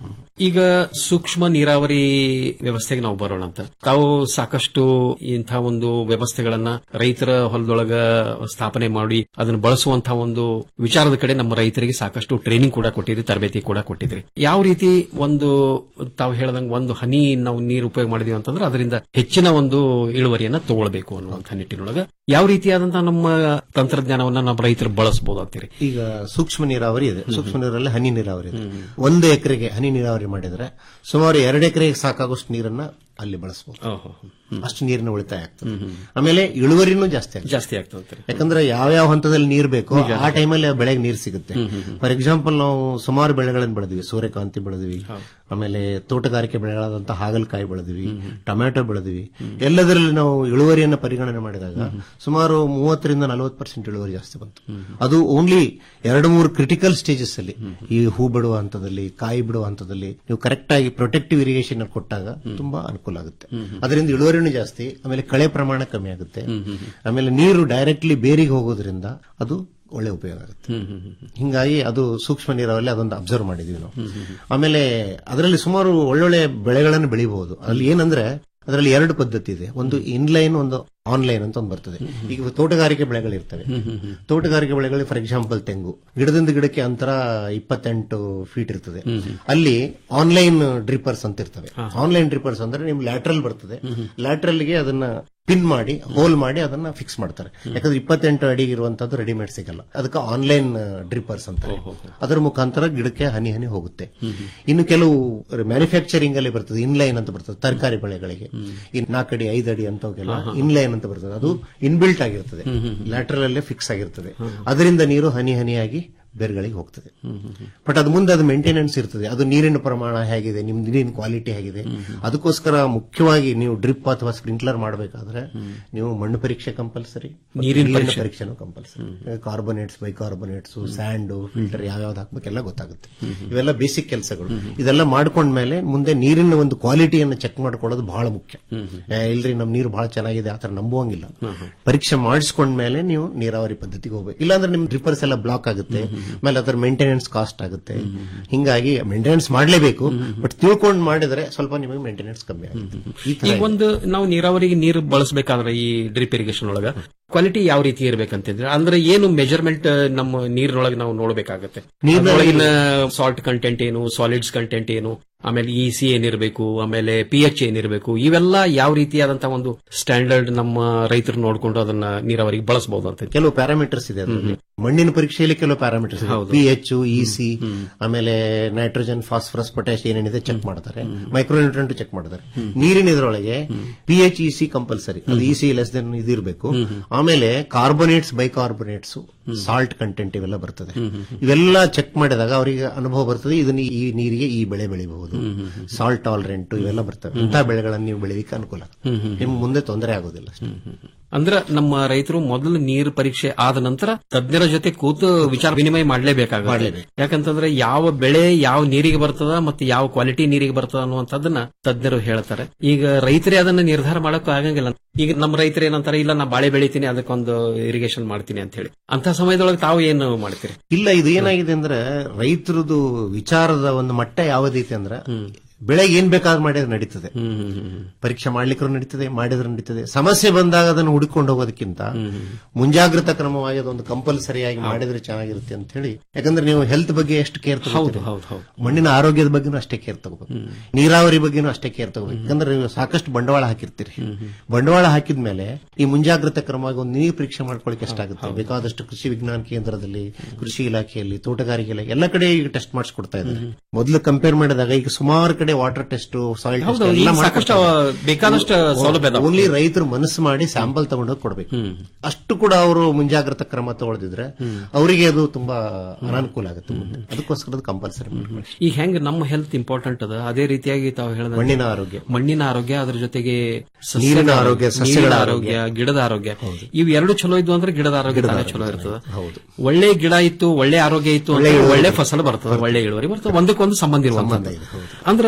ಈಗ ಸೂಕ್ಷ್ಮ ನೀರಾವರಿ ವ್ಯವಸ್ಥೆಗೆ ನಾವು ಬರೋಣ ಅಂತ ತಾವು ಸಾಕಷ್ಟು ಇಂಥ ಒಂದು ವ್ಯವಸ್ಥೆಗಳನ್ನ ರೈತರ ಹೊಲದೊಳಗ ಸ್ಥಾಪನೆ ಮಾಡಿ ಅದನ್ನು ಬಳಸುವಂತಹ ಒಂದು ವಿಚಾರದ ಕಡೆ ನಮ್ಮ ರೈತರಿಗೆ ಸಾಕಷ್ಟು ಟ್ರೈನಿಂಗ್ ಕೂಡ ಕೊಟ್ಟಿದ್ರಿ ತರಬೇತಿ ಕೂಡ ಕೊಟ್ಟಿದ್ರಿ ಯಾವ ರೀತಿ ಒಂದು ತಾವು ಹೇಳ್ದಂಗೆ ಒಂದು ಹನಿ ನಾವು ನೀರು ಉಪಯೋಗ ಮಾಡಿದೀವಿ ಅಂತಂದ್ರೆ ಅದರಿಂದ ಹೆಚ್ಚಿನ ಒಂದು ಇಳುವರಿಯನ್ನ ತಗೊಳ್ಬೇಕು ಅನ್ನುವಂಥ ನಿಟ್ಟಿನೊಳಗ ಯಾವ ರೀತಿಯಾದಂತಹ ನಮ್ಮ ತಂತ್ರಜ್ಞಾನವನ್ನ ನಮ್ಮ ರೈತರು ಬಳಸಬಹುದು ಅಂತೀರಿ ಈಗ ಸೂಕ್ಷ್ಮ ನೀರಾವರಿ ಇದೆ ಸೂಕ್ಷ್ಮ ನೀರಲ್ಲಿ ಹನಿ ನೀರಾವರಿ ಇದೆ ಒಂದು ಎಕರೆಗೆ ಹನಿ ನೀರಾವರಿ ಮಾಡಿದ್ರೆ ಸುಮಾರು ಎರಡು ಎಕರೆಗೆ ಸಾಕಾಗುವಷ್ಟು ನೀರನ್ನ ಅಲ್ಲಿ ಬಳಸಬಹುದು ಅಷ್ಟು ನೀರಿನ ಉಳಿತಾಯ ಆಗ್ತದೆ ಆಮೇಲೆ ಇಳುವರಿನೂ ಜಾಸ್ತಿ ಆಗ್ತದೆ ಜಾಸ್ತಿ ಆಗ್ತದೆ ಯಾಕಂದ್ರೆ ಯಾವ ಯಾವ ಹಂತದಲ್ಲಿ ನೀರು ಬೇಕೋ ಆ ಟೈಮಲ್ಲಿ ಬೆಳೆಗೆ ನೀರು ಸಿಗುತ್ತೆ ಫಾರ್ ಎಕ್ಸಾಂಪಲ್ ನಾವು ಸುಮಾರು ಬೆಳೆಗಳನ್ನು ಬೆಳೆದ್ವಿ ಸೂರ್ಯಕಾಂತಿ ಬೆಳೆದ್ವಿ ಆಮೇಲೆ ತೋಟಗಾರಿಕೆ ಬೆಳೆಗಳಾದಂತ ಹಾಗಲಕಾಯಿ ಬೆಳೆದ್ವಿ ಟೊಮ್ಯಾಟೊ ಬೆಳೆದ್ವಿ ಎಲ್ಲದರಲ್ಲಿ ನಾವು ಇಳುವರಿಯನ್ನು ಪರಿಗಣನೆ ಮಾಡಿದಾಗ ಸುಮಾರು ಮೂವತ್ತರಿಂದ ನಲವತ್ತು ಪರ್ಸೆಂಟ್ ಇಳುವರಿ ಜಾಸ್ತಿ ಬಂತು ಅದು ಓನ್ಲಿ ಎರಡು ಮೂರು ಕ್ರಿಟಿಕಲ್ ಸ್ಟೇಜಸ್ ಅಲ್ಲಿ ಈ ಹೂ ಬಿಡುವ ಹಂತದಲ್ಲಿ ಕಾಯಿ ಬಿಡುವ ಹಂತದಲ್ಲಿ ನೀವು ಕರೆಕ್ಟ್ ಆಗಿ ಪ್ರೊಟೆಕ್ಟಿವ್ ಇರಿಗೇಷನ್ ಕೊಟ್ಟಾಗ ತುಂಬಾ ಅನುಕೂಲ ಆಗುತ್ತೆ ಅದರಿಂದ ಇಳುವರಿನೂ ಜಾಸ್ತಿ ಆಮೇಲೆ ಕಳೆ ಪ್ರಮಾಣ ಕಮ್ಮಿ ಆಗುತ್ತೆ ಆಮೇಲೆ ನೀರು ಡೈರೆಕ್ಟ್ಲಿ ಬೇರಿಗೆ ಹೋಗೋದ್ರಿಂದ ಅದು ಒಳ್ಳೆ ಉಪಯೋಗ ಆಗುತ್ತೆ ಹಿಂಗಾಗಿ ಅದು ಸೂಕ್ಷ್ಮ ನೀರಾವರಿ ಅದೊಂದು ಅಬ್ಸರ್ವ್ ಮಾಡಿದೀವಿ ನಾವು ಆಮೇಲೆ ಅದರಲ್ಲಿ ಸುಮಾರು ಒಳ್ಳೊಳ್ಳೆ ಬೆಳೆಗಳನ್ನು ಬೆಳಿಬಹುದು ಅಲ್ಲಿ ಏನಂದ್ರೆ ಅದರಲ್ಲಿ ಎರಡು ಪದ್ಧತಿ ಇದೆ ಒಂದು ಇನ್ಲೈನ್ ಒಂದು ಆನ್ಲೈನ್ ಅಂತ ಒಂದು ಬರ್ತದೆ ಈಗ ತೋಟಗಾರಿಕೆ ಬೆಳೆಗಳಿರ್ತವೆ ತೋಟಗಾರಿಕೆ ಬೆಳೆಗಳು ಫಾರ್ ಎಕ್ಸಾಂಪಲ್ ತೆಂಗು ಗಿಡದಿಂದ ಗಿಡಕ್ಕೆ ಅಂತರ ಇಪ್ಪತ್ತೆಂಟು ಫೀಟ್ ಇರ್ತದೆ ಅಲ್ಲಿ ಆನ್ಲೈನ್ ಡ್ರಿಪ್ಪರ್ಸ್ ಅಂತ ಇರ್ತವೆ ಆನ್ಲೈನ್ ಡ್ರಿಪ್ಪರ್ಸ್ ಅಂದ್ರೆ ನಿಮ್ ಲ್ಯಾಟ್ರಲ್ ಬರ್ತದೆ ಲ್ಯಾಟ್ರಲ್ಗೆ ಅದನ್ನ ಪಿನ್ ಮಾಡಿ ಹೋಲ್ ಮಾಡಿ ಅದನ್ನ ಫಿಕ್ಸ್ ಮಾಡ್ತಾರೆ ಯಾಕಂದ್ರೆ ಇಪ್ಪತ್ತೆಂಟು ಅಡಿ ಇರುವಂತದ್ದು ರೆಡಿಮೇಡ್ ಸಿಗಲ್ಲ ಅದಕ್ಕೆ ಆನ್ಲೈನ್ ಡ್ರಿಪ್ಪರ್ಸ್ ಅಂತ ಅದರ ಮುಖಾಂತರ ಗಿಡಕ್ಕೆ ಹನಿ ಹನಿ ಹೋಗುತ್ತೆ ಇನ್ನು ಕೆಲವು ಮ್ಯಾನುಫ್ಯಾಕ್ಚರಿಂಗ್ ಅಲ್ಲಿ ಬರ್ತದೆ ಇನ್ಲೈನ್ ಅಂತ ಬರ್ತದೆ ತರಕಾರಿ ಬೆಳೆಗಳಿಗೆ ಇನ್ ನಾಲ್ಕಡಿ ಐದು ಅಡಿ ಅಂತವಕ್ಕೆಲ್ಲ ಇನ್ಲೈನ್ ಅಂತ ಬರ್ತದೆ ಅದು ಇನ್ಬಿಲ್ಟ್ ಆಗಿರ್ತದೆ ಲ್ಯಾಟ್ರಲ್ ಅಲ್ಲೇ ಫಿಕ್ಸ್ ಆಗಿರ್ತದೆ ಅದರಿಂದ ನೀರು ಹನಿ ಹನಿಯಾಗಿ ಬೇರ್ಗಳಿಗೆ ಹೋಗ್ತದೆ ಬಟ್ ಅದು ಮುಂದೆ ಅದು ಮೇಂಟೆನೆನ್ಸ್ ಇರ್ತದೆ ಅದು ನೀರಿನ ಪ್ರಮಾಣ ಹೇಗಿದೆ ನಿಮ್ ನೀರಿನ ಕ್ವಾಲಿಟಿ ಹೇಗಿದೆ ಅದಕ್ಕೋಸ್ಕರ ಮುಖ್ಯವಾಗಿ ನೀವು ಡ್ರಿಪ್ ಅಥವಾ ಸ್ಪ್ರಿಂಕ್ಲರ್ ಮಾಡಬೇಕಾದ್ರೆ ನೀವು ಮಣ್ಣು ಪರೀಕ್ಷೆ ಕಂಪಲ್ಸರಿ ನೀರಿನ ಪರೀಕ್ಷೆ. ಪರೀಕ್ಷೆನೂ compulsory carbonates bicarbonates sand filter ಯಾವ್ಯಾವ್ದು ಹಾಕ್ಬೇಕೆಲ್ಲ ಗೊತ್ತಾಗುತ್ತೆ ಇವೆಲ್ಲ ಬೇಸಿಕ್ ಕೆಲಸಗಳು ಇದೆಲ್ಲ ಮಾಡ್ಕೊಂಡ್ಮೇಲೆ ಮುಂದೆ ನೀರಿನ ಒಂದು ಕ್ವಾಲಿಟಿಯನ್ನು ಚೆಕ್ ಮಾಡ್ಕೊಳ್ಳೋದು ಬಹಳ ಮುಖ್ಯ ಏ, ಇಲ್ರಿ ನಮ್ ನೀರು ಬಹಳ ಚೆನ್ನಾಗಿದೆ ಆತರ ನಂಬುವಂಗಿಲ್ಲ ಪರೀಕ್ಷೆ ಮಾಡಿಸ್ಕೊಂಡ್ಮೇಲೆ ನೀವು ನೀರಾವರಿ ಪದ್ಧತಿಗೆ ಹೋಗ್ಬೇಕು ಇಲ್ಲಾಂದ್ರೆ ನಿಮ್ ಡ್ರಿಪ್ಪರ್ಸ್ ಎಲ್ಲ ಬ್ಲಾಕ್ ಆಗುತ್ತೆ ಆಮೇಲೆ ಅದರ ಮೇಂಟೆನೆನ್ಸ್ ಕಾಸ್ಟ್ ಆಗುತ್ತೆ ಹಿಂಗಾಗಿ ಮೇಂಟೆನೆನ್ಸ್ ಮಾಡಲೇಬೇಕು ಬಟ್ ತಿಳ್ಕೊಂಡು ಮಾಡಿದ್ರೆ ಸ್ವಲ್ಪ ನಿಮಗೆ ಮೇಂಟೆನೆನ್ಸ್ ಕಮ್ಮಿ ಆಗುತ್ತೆ ಈ ತರ ಈಗ ಒಂದು ನಾವು ನೀರಾವರಿಗೆ ನೀರು ಬಳಸಬೇಕಾದ್ರೆ ಈ ಡ್ರಿಪ್ ಇರಿಗೇಷನ್ ಒಳಗ ಕ್ವಾಲಿಟಿ ಯಾವ ರೀತಿ ಇರ್ಬೇಕಂತಿದ್ರೆ ಅಂದ್ರೆ ಏನು ಮೆಜರ್ಮೆಂಟ್ ನಮ್ಮ ನೀರಿನೊಳಗೆ ನಾವು ನೋಡಬೇಕಾಗತ್ತೆ ನೀರಿನಲ್ಲಿ- ಅದ್ರೊಳಗಿನ ಸಾಲ್ಟ್ ಕಂಟೆಂಟ್ ಏನು ಸಾಲಿಡ್ಸ್ ಕಂಟೆಂಟ್ ಏನು ಆಮೇಲೆ ಇ ಸಿ ಏನಿರಬೇಕು ಆಮೇಲೆ ಪಿ ಎಚ್ ಏನಿರಬೇಕು ಇವೆಲ್ಲ ಯಾವ ರೀತಿಯಾದಂತಹ ಒಂದು ಸ್ಟ್ಯಾಂಡರ್ಡ್ ನಮ್ಮ ರೈತರು ನೋಡ್ಕೊಂಡು ಅದನ್ನ ನೀರಾವರಿಗೆ ಬಳಸಬಹುದು ಅಂತ ಕೆಲವು ಪ್ಯಾರಾಮೀಟರ್ಸ್ ಇದೆ ಅದರಲ್ಲಿ ಮಣ್ಣಿನ ಪರೀಕ್ಷೆಯಲ್ಲಿ ಕೆಲವು ಪ್ಯಾರಾಮೀಟರ್ಸ್ ಇದೆ ಪಿ ಎಚ್ ಇ ಸಿ ಆಮೇಲೆ ನೈಟ್ರೋಜನ್ ಫಾಸ್ಫರಸ್ ಪೊಟ್ಯಾಶ್ ಏನೇನಿದೆ ಚೆಕ್ ಮಾಡ್ತಾರೆ ಮೈಕ್ರೋನ್ಯೂಟ್ರೆಂಟ್ ಚೆಕ್ ಮಾಡ್ತಾರೆ ನೀರಿನ ಇದರೊಳಗೆ P H E C compulsory ಅದು ಇ ಸಿ ಲೆಸ್ ದೆನ್ ಇದಿರಬೇಕು ಆಮೇಲೆ ಕಾರ್ಬೋನೇಟ್ಸ್ ಬೈಕಾರ್ಬೋನೇಟ್ಸ್ ಸಾಲ್ಟ್ ಕಂಟೆಂಟ್ ಇವೆಲ್ಲ ಬರ್ತದೆ ಇವೆಲ್ಲ ಚೆಕ್ ಮಾಡಿದಾಗ ಅವರಿಗೆ ಅನುಭವ ಬರ್ತದೆ ಇದನ್ನ ಈ ನೀರಿಗೆ ಈ ಬೆಳೆ ಬೆಳಿಬಹುದು ಸಾಲ್ಟ್ ಟಾಲರೆಂಟ್ ಇವೆಲ್ಲ ಬರ್ತವೆ ಇಂತಹ ಬೆಳೆಗಳನ್ನು ನೀವು ಬೆಳೆಯಲಿಕ್ಕೆ ಅನುಕೂಲ ನಿಮ್ಗೆ ಮುಂದೆ ತೊಂದರೆ ಆಗೋದಿಲ್ಲ ಅಷ್ಟೇ. ಅಂದ್ರೆ ನಮ್ಮ ರೈತರು ಮೊದಲು ನೀರು ಪರೀಕ್ಷೆ ಆದ ನಂತರ ತಜ್ಞರ ಜೊತೆ ಕೂತು ವಿಚಾರ ವಿನಿಮಯ ಮಾಡಲೇಬೇಕಾಗುತ್ತೆ ಮಾಡ್ಲೇಬೇಕು. ಯಾಕಂತಂದ್ರೆ ಯಾವ ಬೆಳೆ ಯಾವ ನೀರಿಗೆ ಬರ್ತದ ಮತ್ತೆ ಯಾವ ಕ್ವಾಲಿಟಿ ನೀರಿಗೆ ಬರ್ತದ ಅನ್ನುವಂಥದ್ದನ್ನ ತಜ್ಞರು ಹೇಳ್ತಾರೆ ಈಗ ರೈತರೇ ಅದನ್ನ ನಿರ್ಧಾರ ಮಾಡಕ್ ಆಗಂಗಿಲ್ಲ ಈಗ ನಮ್ಮ ರೈತರು ಏನಂತಾರೆ ಇಲ್ಲ ನಾ ಬಾಳೆ ಬೆಳಿತೀನಿ ಅದಕ್ಕೊಂದು ಇರಿಗೇಷನ್ ಮಾಡ್ತೀನಿ ಅಂತ ಹೇಳಿ ಅಂತ ಸಮಯದೊಳಗೆ ತಾವು ಏನು ಮಾಡ್ತೀರಿ ಇಲ್ಲ ಇದು ಏನಾಗಿದೆ ಅಂದ್ರೆ ರೈತರದು ವಿಚಾರದ ಒಂದು ಮಟ್ಟ ಯಾವ್ದೈತೆ ಅಂದ್ರೆ ಬೆಳೆಗೆ ಏನ್ ಬೇಕಾದ್ರೂ ಮಾಡಿದ್ರೆ ನಡೀತದೆ ಪರೀಕ್ಷೆ ಮಾಡ್ಲಿಕ್ಕೂ ನಡೀತದೆ ಮಾಡಿದ್ರೆ ನಡೀತದೆ ಸಮಸ್ಯೆ ಬಂದಾಗ ಅದನ್ನು ಹುಡುಕೊಂಡು ಹೋಗೋದಕ್ಕಿಂತ ಮುಂಜಾಗ್ರತಾ ಕ್ರಮವಾಗಿ ಅದೊಂದು ಕಂಪಲ್ಸರಿಯಾಗಿ ಮಾಡಿದ್ರೆ ಚೆನ್ನಾಗಿರುತ್ತೆ ಅಂತ ಹೇಳಿ ಯಾಕಂದ್ರೆ ನೀವು ಹೆಲ್ತ್ ಬಗ್ಗೆ ಎಷ್ಟು ಕೇರ್ ಹೌದು ಹೌದು ಹೌದು ಮಣ್ಣಿನ ಆರೋಗ್ಯದ ಬಗ್ಗೆನೂ ಅಷ್ಟೇ ಕೇರ್ ತಗೋಬೇಕು ನೀರಾವರಿ ಬಗ್ಗೆನೂ ಅಷ್ಟೇ ಕೇರ್ ತಗೋಬೇಕು ಯಾಕಂದ್ರೆ ನೀವು ಸಾಕಷ್ಟು ಬಂಡವಾಳ ಹಾಕಿರ್ತೀರಿ ಬಂಡವಾಳ ಹಾಕಿದ್ಮೇಲೆ ಈ ಮುಂಜಾಗ್ರತಾ ಕ್ರಮವಾಗಿ ಒಂದು ನೀರು ಪರೀಕ್ಷೆ ಮಾಡ್ಕೊಳ್ಳಿಕ್ಕೆ ಎಷ್ಟಾಗುತ್ತೆ ಬೇಕಾದಷ್ಟು ಕೃಷಿ ವಿಜ್ಞಾನ ಕೇಂದ್ರದಲ್ಲಿ ಕೃಷಿ ಇಲಾಖೆಯಲ್ಲಿ ತೋಟಗಾರಿಕೆ ಇಲಾಖೆ ಎಲ್ಲ ಕಡೆ ಈಗ ಟೆಸ್ಟ್ ಮಾಡಿಸ್ಕೊಡ್ತಾ ಇದ್ದಾರೆ ಮೊದಲು ಕಂಪೇರ್ ಮಾಡಿದಾಗ ಈಗ ಸುಮಾರು ಕಡೆ ವಾಟರ್ ಟೆಸ್ಟ್ ಸಾಯಿಲ್ ಹೌದು, ಈಗ ಸಾಕಷ್ಟು ಬೇಕಾದಷ್ಟು ಸೌಲಭ್ಯ ಅದಾವ. ಓನ್ಲಿ ರೈತರು ಮನಸ್ಸು ಮಾಡಿ ಸ್ಯಾಂಪಲ್ ತಗೊಂಡೋಗಿ ಕೊಡಬೇಕು ಅಷ್ಟು ಕೂಡ ಅವರು ಮುಂಜಾಗ್ರತಾ ಕ್ರಮ ತಗೊಳ್ದಿದ್ರೆ ಅವರಿಗೆ ಅದು ತುಂಬಾ ಅನಾನುಕೂಲ ಆಗುತ್ತೆ ಮುಂದೆ ಅದಕ್ಕೋಸ್ಕರ ಅದು ಕಂಪಲ್ಸರಿ ಈಗ ಹೆಂಗ್ ನಮ್ಮ ಹೆಲ್ತ್ ಇಂಪಾರ್ಟೆಂಟ್ ಅದ ಅದೇ ರೀತಿಯಾಗಿ ತಾವು ಹೇಳಿದ ಮಣ್ಣಿನ ಆರೋಗ್ಯ ಮಣ್ಣಿನ ಆರೋಗ್ಯ ಅದ್ರ ಜೊತೆಗೆ ಸಸ್ಯದ ನೀರಿನ ಆರೋಗ್ಯ, ಸಸ್ಯಗಳ ನೀರಿನ ಆರೋಗ್ಯ. ಆರೋಗ್ಯ ಗಿಡದ ಆರೋಗ್ಯ ಇವು ಎರಡು ಚಲೋ ಇದ್ವು ಅಂದ್ರೆ ಗಿಡದ ಆರೋಗ್ಯ ಗಿಡದ ತಾನೇ ಚಲೋ ಇರ್ತದ ಹೌದು ಒಳ್ಳೆ ಗಿಡ ಇತ್ತು ಒಳ್ಳೆ ಆರೋಗ್ಯ ಇತ್ತು ಒಳ್ಳೆ ಅಂದ್ರೆ ಇಳುವರಿ ಒಳ್ಳೆ ಫಸಲು ಬರ್ತದೆ ಒಳ್ಳೆ ಇಳುವರಿ ಬರ್ತದೆ ಒಂದಕ್ಕೊಂದು ಸಂಬಂಧ ಇರುವಂತದ್ದು ಅಂದ್ರೆ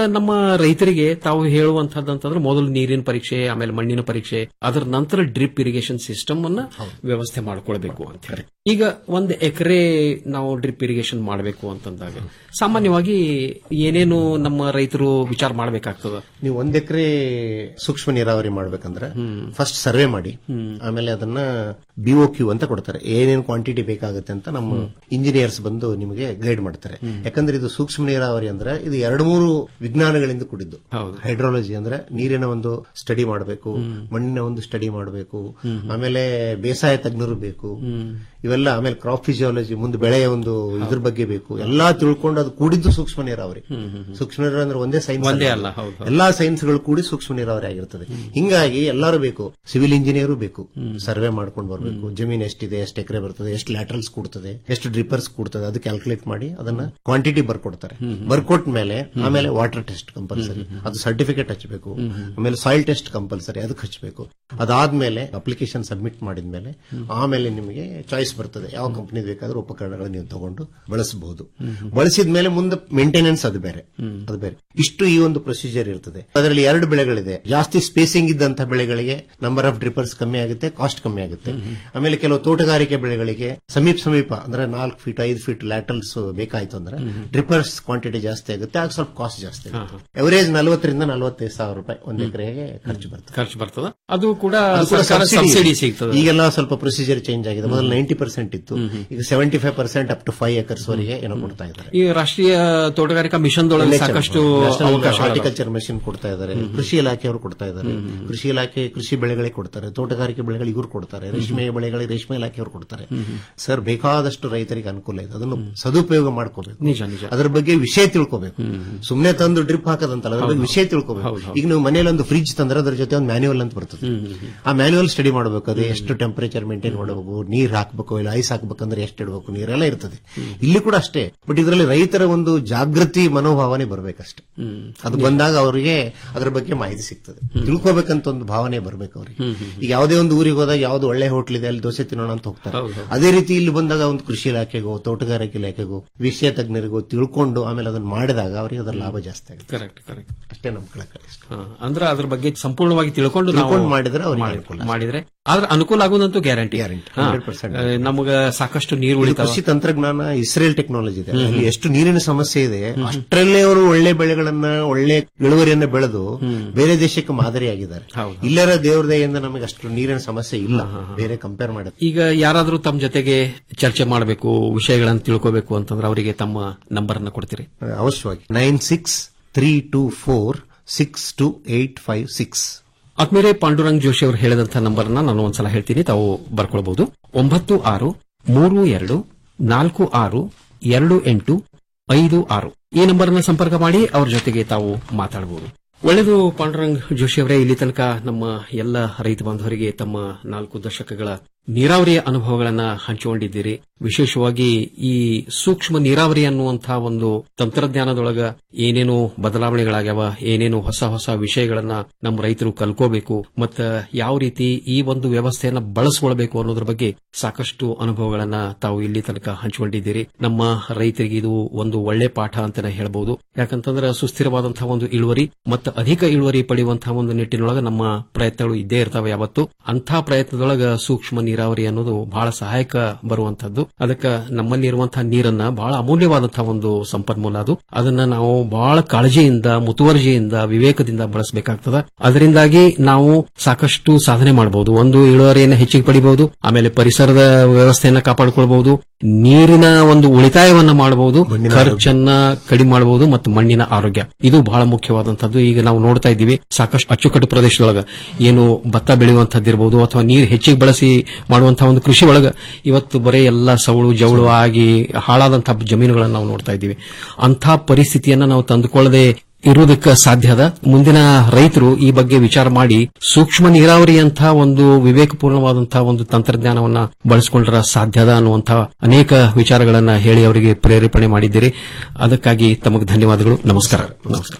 ನಮ್ಮ ರೈತರಿಗೆ ತಾವು ಹೇಳುವಂತಹದ್ದಂತಂದ್ರೆ ಮೊದಲು ನೀರಿನ ಪರೀಕ್ಷೆ ಆಮೇಲೆ ಮಣ್ಣಿನ ಪರೀಕ್ಷೆ ಅದರ ನಂತರ ಡ್ರಿಪ್ ಇರಿಗೇಷನ್ ಸಿಸ್ಟಮ್ ಅನ್ನ ವ್ಯವಸ್ಥೆ ಮಾಡ್ಕೊಳ್ಬೇಕು ಅಂತ ಹೇಳಿ ಈಗ ಒಂದು ಎಕರೆ ನಾವು ಡ್ರಿಪ್ ಇರಿಗೇಷನ್ ಮಾಡಬೇಕು ಅಂತಂದಾಗ ಸಾಮಾನ್ಯವಾಗಿ ಏನೇನು ನಮ್ಮ ರೈತರು ವಿಚಾರ ಮಾಡಬೇಕಾಗ್ತದ ನೀವು ಒಂದ್ ಎಕರೆ ಸೂಕ್ಷ್ಮ ನೀರಾವರಿ ಮಾಡ್ಬೇಕಂದ್ರೆ ಫಸ್ಟ್ ಸರ್ವೆ ಮಾಡಿ ಆಮೇಲೆ ಅದನ್ನ ಬಿಒ ಕ್ಯೂ ಅಂತ ಕೊಡ್ತಾರೆ ಏನೇನು ಕ್ವಾಂಟಿಟಿ ಬೇಕಾಗುತ್ತೆ ಅಂತ ನಮ್ಮ ಇಂಜಿನಿಯರ್ಸ್ ಬಂದು ನಿಮಗೆ ಗೈಡ್ ಮಾಡ್ತಾರೆ ಯಾಕಂದ್ರೆ ಇದು ಸೂಕ್ಷ್ಮ ನೀರಾವರಿ ಅಂದ್ರೆ ಇದು ಎರಡು ಮೂರು ವಿಜ್ಞಾನಗಳಿಂದ ಕೂಡಿದ್ದು ಹೈಡ್ರಾಲಜಿ ಅಂದ್ರೆ ನೀರಿನ ಒಂದು ಸ್ಟಡಿ ಮಾಡಬೇಕು ಮಣ್ಣಿನ ಒಂದು ಸ್ಟಡಿ ಮಾಡಬೇಕು ಆಮೇಲೆ ಬೇಸಾಯ ತಜ್ಞರು ಬೇಕು ಇವೆಲ್ಲ ಆಮೇಲೆ ಕ್ರಾಪ್ ಫಿಸಿಯಾಲಜಿ ಮುಂದೆ ಬೆಳೆಯ ಒಂದು ಇದ್ರ ಬಗ್ಗೆ ಬೇಕು ಎಲ್ಲಾ ತಿಳ್ಕೊಂಡು ಅದು ಕೂಡಿದ್ದು ಸೂಕ್ಷ್ಮ ನೀರಾವರಿ ಸೂಕ್ಷ್ಮ ನೀರಾವರಿ ಅಂದ್ರೆ ಒಂದೇ ಸೈನ್ಸ್ ಒಂದೇ ಅಲ್ಲ, ಹೌದು, ಹೌದು. ಎಲ್ಲಾ ಸೈನ್ಸ್ಗಳು ಕೂಡಿ ಸೂಕ್ಷ್ಮ ನೀರಾವರಿ ಆಗಿರ್ತದೆ ಹಿಂಗಾಗಿ ಎಲ್ಲರೂ ಬೇಕು ಸಿವಿಲ್ ಇಂಜಿನಿಯರು ಬೇಕು ಸರ್ವೆ ಮಾಡ್ಕೊಂಡು ಬರಬೇಕು ಜಮೀನ್ ಎಷ್ಟಿದೆ ಎಷ್ಟು ಎಕರೆ ಬರ್ತದೆ ಎಷ್ಟು ಲ್ಯಾಟ್ರಲ್ಸ್ ಕೊಡ್ತದೆ ಎಷ್ಟು ಡ್ರಿಪ್ಪರ್ಸ್ ಕೊಡ್ತದೆ ಅದು ಕ್ಯಾಲ್ಕುಲೇಟ್ ಮಾಡಿ ಅದನ್ನ ಕ್ವಾಂಟಿಟಿ ಬರ್ಕೊಡ್ತಾರೆ ಬರ್ಕೊಟ್ಟ ಮೇಲೆ ಆಮೇಲೆ ವಾಟರ್ ಟೆಸ್ಟ್ ಕಂಪಲ್ಸರಿ ಅದು ಸರ್ಟಿಫಿಕೇಟ್ ಹಚ್ಚಬೇಕು ಆಮೇಲೆ ಸಾಯಿಲ್ ಟೆಸ್ಟ್ ಕಂಪಲ್ಸರಿ ಅದಕ್ಕೆ ಹಚ್ಚಬೇಕು ಅದಾದ್ಮೇಲೆ ಅಪ್ಲಿಕೇಶನ್ ಸಬ್ಮಿಟ್ ಮಾಡಿದ್ಮೇಲೆ ಆಮೇಲೆ ನಿಮಗೆ ಚಾಯ್ಸ್ ಬರ್ತದೆ ಯಾವ ಕಂಪನಿ ಬೇಕಾದ್ರೂ ಉಪಕರಣಗಳು ನೀವು ತಗೊಂಡು ಬಳಸಬಹುದು ಬಳಸಿದ ಮೇಲೆ ಮುಂದೆ ಮೇಂಟೆನೆನ್ಸ್ ಅದು ಬೇರೆ ಅದು ಬೇರೆ ಇಷ್ಟು ಈ ಒಂದು ಪ್ರೊಸೀಜರ್ ಇರ್ತದೆ ಅದರಲ್ಲಿ ಎರಡು ಬೆಳೆಗಳಿದೆ ಜಾಸ್ತಿ ಸ್ಪೇಸಿಂಗ್ ಇದ್ದಂತಹ ಬೆಳೆಗಳಿಗೆ ನಂಬರ್ ಆಫ್ ಡ್ರಿಪ್ಪರ್ಸ್ ಕಮ್ಮಿ ಆಗುತ್ತೆ ಕಾಸ್ಟ್ ಕಮ್ಮಿ ಆಗುತ್ತೆ ಆಮೇಲೆ ಕೆಲವು ತೋಟಗಾರಿಕೆ ಬೆಳೆಗಳಿಗೆ ಸಮೀಪ ಸಮೀಪ ಅಂದ್ರೆ ನಾಲ್ಕು ಫೀಟ್ ಐದು ಫೀಟ್ ಲ್ಯಾಟಲ್ಸ್ ಬೇಕಾಯ್ತು ಅಂದ್ರೆ ಡ್ರಿಪ್ಪರ್ಸ್ ಕ್ವಾಂಟಿಟಿ ಜಾಸ್ತಿ ಆಗುತ್ತೆ ಆಗ ಸ್ವಲ್ಪ ಕಾಸ್ಟ್ ಜಾಸ್ತಿ ಆಗುತ್ತೆ ಎವರೇಜ್ ನಲವತ್ತರಿಂದ ನಲವತ್ತೈದು ಸಾವಿರ ರೂಪಾಯಿ ಒಂದ್ ಎಕರೆಗೆ ಖರ್ಚು ಬರ್ತದೆ ಖರ್ಚು ಬರ್ತದ ಅದು ಕೂಡ ಅದು ಕೂಡ ಸರ್ಕಾರ subsidy ಸಬ್ಸಿಡಿ ಇದೆ. ಸಿಗ್ತದೆ ಈಗೆಲ್ಲ ಸ್ವಲ್ಪ ಪ್ರೊಸೀಜರ್ ಚೇಂಜ್ ಆಗಿದೆ ಮೊದಲು ನೈಂಟಿ ಪರ್ಸೆಂಟ್ ಇತ್ತು ಈಗ seventy five percent up to five acres ವರೆಗೆ ಏನೋ ಕೊಡ್ತಾ ಇದ್ದಾರೆ ಈ ರಾಷ್ಟ್ರೀಯ ತೋಟಗಾರಿಕಾ ಮಿಷನ್ದೊಳಗೆ ಸಾಕಷ್ಟು ಅವಕಾಶ ಹಾರ್ಟಿಕಲ್ಚರ್ ಮೆಷಿನ್ ಕೊಡ್ತಾ ಇದ್ದಾರೆ ಕೃಷಿ ಇಲಾಖೆಯವರು ಕೊಡ್ತಾ ಇದ್ದಾರೆ ಕೃಷಿ ಇಲಾಖೆ ಕೃಷಿ ಬೆಳೆಗಳಿಗೆ ಕೊಡ್ತಾರೆ ತೋಟಗಾರಿಕೆ ಬೆಳೆಗಳಿಗೆ ಇವರು ಕೊಡ್ತಾರೆ ರೇಷ್ಮೆ ಬೆಳೆಗಳಿಗೆ ರೇಷ್ಮೆ ಇಲಾಖೆಯವರು ಕೊಡ್ತಾರೆ ಸರ್ ಬೇಕಾದಷ್ಟು ರೈತರಿಗೆ ಅನುಕೂಲ ಇದೆ ಅದನ್ನು ಸದುಪಯೋಗ ಮಾಡ್ಕೋಬೇಕು ನಿಜ ನಿಜ ಅದ್ರ ಬಗ್ಗೆ ವಿಷಯ ತಿಳ್ಕೋಬೇಕು ಸುಮ್ನೆ ತಂದು ಡ್ರಿಪ್ ಹಾಕದಂತಲ್ಲ ಅದ್ರ ಬಗ್ಗೆ ವಿಷಯ ತಿಳ್ಕೋಬೇಕು ಈಗ ನೀವು ಮನೇಲಿ ಒಂದು ಫ್ರಿಜ್ ತಂದ್ರೆ ಅದ್ರ ಜೊತೆ ಒಂದು ಮ್ಯಾನ್ಯುವಲ್ ಅಂತ ಬರ್ತದೆ ಆ ಮ್ಯಾನ್ಯುವಲ್ ಸ್ಟಡಿ ಮಾಡಬೇಕು ಅದು ಎಷ್ಟು ಟೆಂಪರೇಚರ್ ಮೇಂಟೈನ್ ಮಾಡಬೇಕು ನೀರ್ ಹಾಕಬೇಕು ಇಲ್ಲ ಐಸ್ ಹಾಕ್ಬೇಕಂದ್ರೆ ಎಷ್ಟು ಇಡಬೇಕು ನೀರೆಲ್ಲ ಇರ್ತದೆ ಇಲ್ಲಿ ಕೂಡ ಅಷ್ಟೇ ಬಟ್ ಇದರಲ್ಲಿ ರೈತರ ಒಂದು ಜಾಗೃತಿ ಮನೋಭಾವನೆ ಬರಬೇಕಷ್ಟೇ ಅದು ಬಂದಾಗ ಅವರಿಗೆ ಅದ್ರ ಬಗ್ಗೆ ಮಾಹಿತಿ ಸಿಗ್ತದೆ ತಿಳ್ಕೋಬೇಕಂತ ಒಂದು ಭಾವನೆ ಬರ್ಬೇಕು ಅವ್ರಿಗೆ ಈಗ ಯಾವುದೇ ಒಂದು ಊರಿಗೆ ಹೋದಾಗ ಯಾವ್ದು ಒಳ್ಳೆ ಹೋಟ್ಲ್ ಇದೆ ಅಲ್ಲಿ ದೋಸೆ ತಿನ್ನೋಣ ಅಂತ ಹೋಗ್ತಾರೆ ಅದೇ ರೀತಿ ಇಲ್ಲಿ ಬಂದಾಗ ಒಂದು ಕೃಷಿ ಇಲಾಖೆಗೋ ತೋಟಗಾರಿಕೆ ಇಲಾಖೆಗೋ ವಿಷಯ ತಜ್ಞರಿಗೋ ತಿಳ್ಕೊಂಡು ಆಮೇಲೆ ಅದನ್ನ ಮಾಡಿದಾಗ ಅವರಿಗೆ ಅದರ ಲಾಭ ಜಾಸ್ತಿ ಆಗುತ್ತೆ ಕರೆಕ್ಟ್ ಕರೆಕ್ಟ್ ಅಷ್ಟೇ ನಮ್ಮ ಕಳಕಳಿ ಅಂದ್ರೆ ಅದ್ರ ಬಗ್ಗೆ ಸಂಪೂರ್ಣವಾಗಿ ತಿಳ್ಕೊಂಡು ನಾವು ತಿಳ್ಕೊಂಡು ಮಾಡಿದ್ರೆ ಅವ್ರಿಗೆ ಮಾಡಿ- ಅನುಕೂಲ. ಮಾಡಿದ್ರೆ ಆದ್ರೆ ಅನುಕೂಲ ಆಗುದಂತೂ ಗ್ಯಾರಂಟಿ 100%. ನಮಗ ಸಾಕಷ್ಟು ನೀರು ಇದು ಉಳಿತಾವ ಕೃಷಿ ತಂತ್ರಜ್ಞಾನ ಇಸ್ರೇಲ್ ಟೆಕ್ನಾಲಜಿ ಇದೆ ಅಲ್ಲಿ ಎಷ್ಟು ನೀರಿನ ಸಮಸ್ಯೆ ಇದೆ ಅಷ್ಟರಲ್ಲೇ ಅವರು ಒಳ್ಳೆ ಬೆಳೆಗಳನ್ನ ಒಳ್ಳೆ ಇಳುವರಿಯನ್ನ ಬೆಳೆದು ಬೇರೆ ದೇಶಕ್ಕೆ ಮಾದರಿಯಾಗಿದ್ದಾರೆ ಇಲ್ಲರ ದೇವ್ರ ದಯೆಯಿಂದ ನಮಗೆ ಅಷ್ಟು ನೀರಿನ ಸಮಸ್ಯೆ ಇಲ್ಲ ಬೇರೆ ಕಂಪೇರ್ ಮಾಡಿದ್ರೆ ಈಗ ಯಾರಾದ್ರೂ ತಮ್ಮ ಜೊತೆಗೆ ಚರ್ಚೆ ಮಾಡಬೇಕು ವಿಷಯಗಳನ್ನು ತಿಳ್ಕೋಬೇಕು ಅಂತಂದ್ರೆ ಅವರಿಗೆ ತಮ್ಮ ನಂಬರ್ ಅನ್ನ ಕೊಡ್ತೀರಿ ಅವಶ್ಯವಾಗಿ nine six three two four six two eight five six ಆತ್ಮೀರೆ ಪಾಂಡುರಂಗ್ ಜೋಶಿ ಅವರು ಹೇಳಿದಂತಹ ನಂಬರ್ ನಾನು ಒಂದ್ಸಲ ಹೇಳ್ತೀನಿ ತಾವು ಬರ್ಕೊಳ್ಬಹುದು ಒಂಬತ್ತು ಆರು ಮೂರು ಎರಡು ನಾಲ್ಕು ಆರು ಎರಡು ಎಂಟು ಐದು ಆರು ಈ ನಂಬರ್ ಅನ್ನ ಸಂಪರ್ಕ ಮಾಡಿ ಅವ್ರ ಜೊತೆಗೆ ತಾವು ಮಾತಾಡಬಹುದು ಒಳ್ಳೆಯದು ಪಾಂಡುರಂಗ್ ಜೋಶಿ ಅವರೇ ಇಲ್ಲಿ ತನಕ ನಮ್ಮ ಎಲ್ಲ ರೈತ ಬಾಂಧವರಿಗೆ ತಮ್ಮ ನಾಲ್ಕು ದಶಕಗಳ ನೀರಾವರಿಯ ಅನುಭವಗಳನ್ನ ಹಂಚಿಕೊಂಡಿದ್ದೀರಿ ವಿಶೇಷವಾಗಿ ಈ ಸೂಕ್ಷ್ಮ ನೀರಾವರಿ ಅನ್ನುವಂತಹ ಒಂದು ತಂತ್ರಜ್ಞಾನದೊಳಗ ಏನೇನು ಬದಲಾವಣೆಗಳಾಗ್ಯಾವ ಏನೇನು ಹೊಸ ಹೊಸ ವಿಷಯಗಳನ್ನ ನಮ್ಮ ರೈತರು ಕಲ್ಕೋಬೇಕು ಮತ್ತ ಯಾವ ರೀತಿ ಈ ಒಂದು ವ್ಯವಸ್ಥೆಯನ್ನ ಬಳಸಿಕೊಳ್ಬೇಕು ಅನ್ನೋದ್ರ ಬಗ್ಗೆ ಸಾಕಷ್ಟು ಅನುಭವಗಳನ್ನ ತಾವು ಇಲ್ಲಿ ತನಕ ಹಂಚಿಕೊಂಡಿದ್ದೀರಿ ನಮ್ಮ ರೈತರಿಗೆ ಇದು ಒಂದು ಒಳ್ಳೆ ಪಾಠ ಅಂತಾನೆ ಹೇಳಬಹುದು ಯಾಕಂತಂದ್ರೆ ಸುಸ್ಥಿರವಾದಂತಹ ಒಂದು ಇಳುವರಿ ಮತ್ತು ಅಧಿಕ ಇಳುವರಿ ಪಡೆಯುವಂತಹ ಒಂದು ನಿಟ್ಟಿನೊಳಗ ನಮ್ಮ ಪ್ರಯತ್ನಗಳು ಇದ್ದೇ ಇರ್ತಾವೆ ಯಾವತ್ತು ಅಂಥ ಪ್ರಯತ್ನದೊಳಗ ಸೂಕ್ಷ್ಮ ನೀರಾವರಿ ಅನ್ನೋದು ಬಹಳ ಸಹಾಯಕ ಬರುವಂತದ್ದು ಅದಕ್ಕೆ ನಮ್ಮಲ್ಲಿ ಇರುವಂತಹ ನೀರನ್ನ ಬಹಳ ಅಮೂಲ್ಯವಾದಂತಹ ಒಂದು ಸಂಪನ್ಮೂಲ ಅದು ಅದನ್ನ ನಾವು ಬಹಳ ಕಾಳಜಿಯಿಂದ ಮುತುವರ್ಜಿಯಿಂದ ವಿವೇಕದಿಂದ ಬಳಸಬೇಕಾಗ್ತದ ಅದರಿಂದಾಗಿ ನಾವು ಸಾಕಷ್ಟು ಸಾಧನೆ ಮಾಡಬಹುದು ಒಂದು ಇಳುವರಿಯನ್ನು ಹೆಚ್ಚಿಗೆ ಪಡಿಬಹುದು ಆಮೇಲೆ ಪರಿಸರದ ವ್ಯವಸ್ಥೆಯನ್ನ ಕಾಪಾಡಿಕೊಳ್ಬಹುದು ನೀರಿನ ಒಂದು ಉಳಿತಾಯವನ್ನ ಮಾಡಬಹುದು ಖರ್ಚನ್ನ ಕಡಿಮೆ ಮಾಡಬಹುದು ಮತ್ತು ಮಣ್ಣಿನ ಆರೋಗ್ಯ ಇದು ಬಹಳ ಮುಖ್ಯವಾದಂತದ್ದು ಈಗ ನಾವು ನೋಡ್ತಾ ಇದ್ದೀವಿ ಸಾಕಷ್ಟು ಅಚ್ಚುಕಟ್ಟು ಪ್ರದೇಶದೊಳಗ ಏನು ಭತ್ತ ಬೆಳೆಯುವಂತದ್ದಿರಬಹುದು ಅಥವಾ ನೀರು ಹೆಚ್ಚಿಗೆ ಬಳಸಿ ಮಾಡುವಂತಹ ಒಂದು ಕೃಷಿ ಒಳಗ ಇವತ್ತು ಬರೀ ಎಲ್ಲ ಸವಳು ಜವಳು ಆಗಿ ಹಾಳಾದಂತಹ ಜಮೀನುಗಳನ್ನು ನಾವು ನೋಡ್ತಾ ಇದ್ದೀವಿ ಅಂಥ ಪರಿಸ್ಥಿತಿಯನ್ನ ನಾವು ತಂದುಕೊಳ್ಳದೆ ಇರುವುದಕ್ಕೆ ಸಾಧ್ಯ ಅದ ಮುಂದಿನ ರೈತರು ಈ ಬಗ್ಗೆ ವಿಚಾರ ಮಾಡಿ ಸೂಕ್ಷ್ಮ ನೀರಾವರಿ ಅಂತ ಒಂದು ವಿವೇಕಪೂರ್ಣವಾದಂತಹ ಒಂದು ತಂತ್ರಜ್ಞಾನವನ್ನ ಬಳಸಿಕೊಂಡ್ರ ಸಾಧ್ಯ ಅದ ಅನ್ನುವಂತಹ ಅನೇಕ ವಿಚಾರಗಳನ್ನ ಹೇಳಿ ಅವರಿಗೆ ಪ್ರೇರೇಪಣೆ ಮಾಡಿದ್ದೀರಿ ಅದಕ್ಕಾಗಿ ತಮಗೆ ಧನ್ಯವಾದಗಳು ನಮಸ್ಕಾರ ನಮಸ್ಕಾರ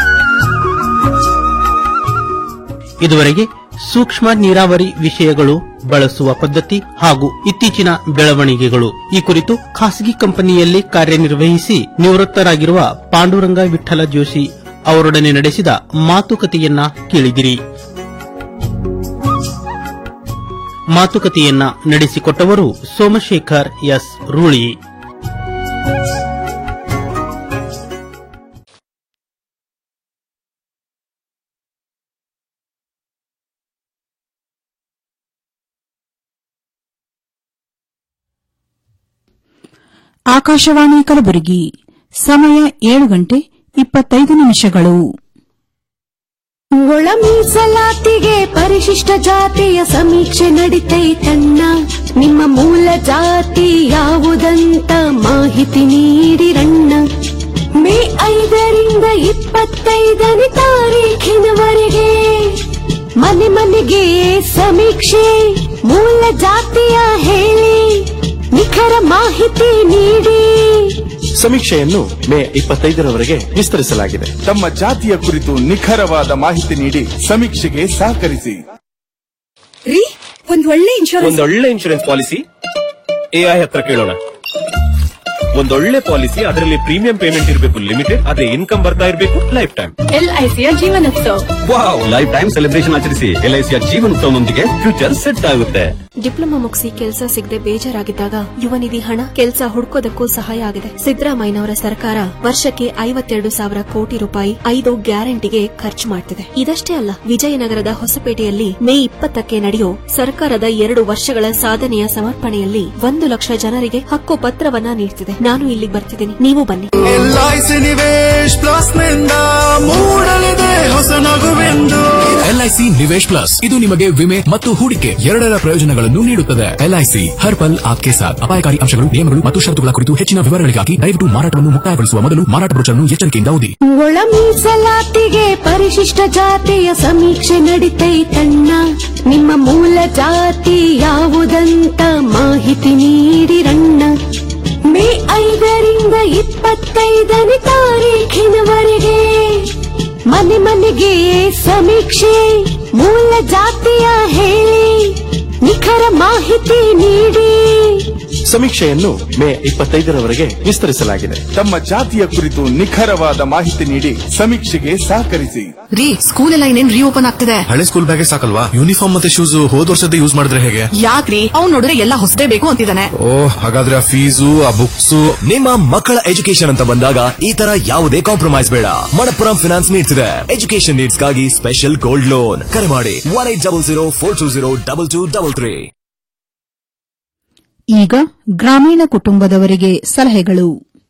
ಇದುವರೆಗೆ ಸೂಕ್ಷ್ಮ ನೀರಾವರಿ ವಿಷಯಗಳು ಬಳಸುವ ಪದ್ಧತಿ ಹಾಗೂ ಇತ್ತೀಚಿನ ಬೆಳವಣಿಗೆಗಳು ಈ ಕುರಿತು ಖಾಸಗಿ ಕಂಪನಿಯಲ್ಲಿ ಕಾರ್ಯನಿರ್ವಹಿಸಿ ನಿವೃತ್ತರಾಗಿರುವ ಪಾಂಡುರಂಗ ವಿಠಲ ಜೋಶಿ ಅವರೊಡನೆ ನಡೆಸಿದ ಮಾತುಕತೆಯನ್ನ ಕೇಳಿದಿರಿ ಮಾತುಕತೆಯನ್ನ ನಡೆಸಿಕೊಟ್ಟವರು ಸೋಮಶೇಖರ್ ಎಸ್ ರೂಳಿ ಆಕಾಶವಾಣಿ ಕಲಬುರಗಿ ಸಮಯ ಏಳು ಗಂಟೆ ಇಪ್ಪತ್ತೈದು ನಿಮಿಷಗಳು ಒಳ ಮೀಸಲಾತಿಗೆ ಪರಿಶಿಷ್ಟ ಜಾತಿಯ ಸಮೀಕ್ಷೆ ನಡಿತೈತಣ್ಣ ನಿಮ್ಮ ಮೂಲ ಜಾತಿ ಯಾವುದಂತ ಮಾಹಿತಿ ನೀಡಿರಣ್ಣ ಮೇ ಐದರಿಂದ ಇಪ್ಪತ್ತೈದನೇ ತಾರೀಖಿನವರೆಗೆ ಮನೆ ಮನೆಗೆ ಸಮೀಕ್ಷೆ ಮೂಲ ಜಾತಿಯ ಹೇಳಿ ನಿಖರ ಮಾಹಿತಿ ನೀಡಿ ಸಮೀಕ್ಷೆಯನ್ನು ಮೇ ಇಪ್ಪತ್ತೈದರವರೆಗೆ ವಿಸ್ತರಿಸಲಾಗಿದೆ ತಮ್ಮ ಜಾತಿಯ ಕುರಿತು ನಿಖರವಾದ ಮಾಹಿತಿ ನೀಡಿ ಸಮೀಕ್ಷೆಗೆ ಸಹಕರಿಸಿ ರೀ ಒಂದ್ ಒಳ್ಳೆ ಇನ್ಶೂರೆನ್ಸ್ ಒಂದೊಳ್ಳೆ ಇನ್ಶೂರೆನ್ಸ್ ಪಾಲಿಸಿ ಎಐ ಹತ್ರ ಕೇಳೋಣ ಒಂದೊಳ್ಳೆ ಪಾಲಿಸಿ ಅದರಲ್ಲಿ ಪ್ರೀಮಿಯಂ ಪೇಮೆಂಟ್ ಇರಬೇಕು ಲಿಮಿಟೆಡ್ ಅದೇ ಇನ್ಕಮ್ ಬರ್ತಾ ಇರಬೇಕು ಲೈಫ್ ಟೈಮ್ ಎಲ್ಐಸಿಯ Jeevanotsava wow life time celebration ಆಚರಿಸಿ ಎಲ್ಐಸಿಯ ಜೀವನೋತ್ಸವನೊಂದಿಗೆ ಫ್ಯೂಚರ್ ಸೆಟ್ ಆಗುತ್ತೆ ಡಿಪ್ಲೊಮಾ ಮುಗಿಸಿ ಕೆಲಸ ಸಿಗದೆ ಬೇಜಾರಾಗಿದ್ದಾಗ ಯುವ ನಿಧಿ ಹಣ ಕೆಲಸ ಹುಡ್ಕೋದಕ್ಕೂ ಸಹಾಯ ಆಗಿದೆ ಸಿದ್ದರಾಮಯ್ಯನವರ ಸರ್ಕಾರ ವರ್ಷಕ್ಕೆ ಐವತ್ತೆರಡು ಸಾವಿರ ಕೋಟಿ ರೂಪಾಯಿ ಐದು ಗ್ಯಾರಂಟಿಗೆ ಖರ್ಚು ಮಾಡ್ತಿದೆ ಇದಷ್ಟೇ ಅಲ್ಲ ವಿಜಯನಗರದ ಹೊಸಪೇಟೆಯಲ್ಲಿ ಮೇ ಇಪ್ಪತ್ತಕ್ಕೆ ನಡೆಯೋ ಸರ್ಕಾರದ ಎರಡು ವರ್ಷಗಳ ಸಾಧನೆಯ ಸಮರ್ಪಣೆಯಲ್ಲಿ ಒಂದು ಲಕ್ಷ ಜನರಿಗೆ ಹಕ್ಕು ಪತ್ರವನ್ನ ನೀಡ್ತಿದೆ ನಾನು ಇಲ್ಲಿಗೆ ಬರ್ತಿದ್ದೀನಿ ನೀವು ಬನ್ನಿ ಎಲ್ಐಸಿ ನಿವೇಶ್ ಪ್ಲಸ್ ನಿಂದ ಮೂಡಲಿದೆ ಹೊಸ ನಗುವೆಂದು ಎಲ್ಐಸಿ ನಿವೇಶ್ ಪ್ಲಸ್ ಇದು ನಿಮಗೆ ವಿಮೆ ಮತ್ತು ಹೂಡಿಕೆ ಎರಡರ ಪ್ರಯೋಜನಗಳನ್ನು ನೀಡುತ್ತದೆ ಎಲ್ಐಸಿ ಹರ್ ಪಲ್ ಆಪ್ಕೆ ಸಾಥ್ ಅಪಾಯಕಾರಿ ಅಂಶಗಳು ನಿಯಮಗಳು ಮತ್ತು ಷರತ್ತುಗಳ ಕುರಿತು ಹೆಚ್ಚಿನ ವಿವರಗಳಿಗಾಗಿ ದಯವಿಟ್ಟು ಮಾರಾಟವನ್ನು ಮುಕ್ತಾಯಗೊಳಿಸುವ ಮೊದಲು ಮಾರಾಟ ಬ್ರೋಚರ್ನ್ನು ಎಚ್ಚರಿಕೆಯಿಂದ ಓದಿ ಒಳ ಮೀಸಲಾತಿಗೆ ಪರಿಶಿಷ್ಟ ಜಾತಿಯ ಸಮೀಕ್ಷೆ ನಡಿತೈತಣ್ಣ ನಿಮ್ಮ ಮೂಲ ಜಾತಿ ಯಾವುದಂತ ಮಾಹಿತಿ ನೀಡಿರಣ್ಣ ಮೇ ಐದರಿಂದ ಇಪ್ಪತ್ತೈದನೇ ತಾರೀಖಿನವರೆಗೆ ಮನೆ ಮನೆಗೆ ಸಮೀಕ್ಷೆ ಮೂಲ ಜಾತಿಯ ಹೇಳಿ ನಿಖರ ಮಾಹಿತಿ ನೀಡಿ ಸಮೀಕ್ಷೆಯನ್ನು ಮೇ ಇಪ್ಪತ್ತೈದರವರೆಗೆ ವಿಸ್ತರಿಸಲಾಗಿದೆ ತಮ್ಮ ಜಾತಿಯ ಕುರಿತು ನಿಖರವಾದ ಮಾಹಿತಿ ನೀಡಿ ಸಮೀಕ್ಷೆಗೆ ಸಹಕರಿಸಿ ರೀ ಸ್ಕೂಲ್ ಎಲ್ಲ ಇನ್ನೇನ್ ರೀಓಪನ್ ಆಗ್ತಿದೆ ಹಳೆ ಸ್ಕೂಲ್ ಬ್ಯಾಗೇ ಸಾಕಲ್ವಾ ಯೂನಿಫಾರ್ಮ್ ಮತ್ತೆ ಶೂಸ್ ಹೋದ್ ವರ್ಷದ ಯೂಸ್ ಮಾಡಿದ್ರೆ ಹೇಗೆ ಯಾಕ್ರಿ ಅವ್ನ್ ನೋಡಿದ್ರೆ ಎಲ್ಲ ಹೊಸದೇ ಬೇಕು ಅಂತಿದ್ದಾನೆ ಓ ಹಾಗಾದ್ರೆ ಆ ಫೀಸು ಆ ಬುಕ್ಸ್ ನಿಮ್ಮ ಮಕ್ಕಳ ಎಜುಕೇಶನ್ ಅಂತ ಬಂದಾಗ ಈ ತರ ಯಾವುದೇ ಕಾಂಪ್ರಮೈಸ್ ಬೇಡ ಮಣಪ್ಪುರಂ ಫಿನಾನ್ಸ್ ನೀಡ್ತಿದೆ ಎಜುಕೇಶನ್ ನೀಡ್ಸ್ ಗಾಗಿ ಸ್ಪೆಷಲ್ ಗೋಲ್ಡ್ ಲೋನ್ ಕರೆ ಮಾಡಿ one eight double zero four two zero double two double three ಈಗ ಗ್ರಾಮೀಣ ಕುಟುಂಬದವರಿಗೆ ಸಲಹೆಗಳು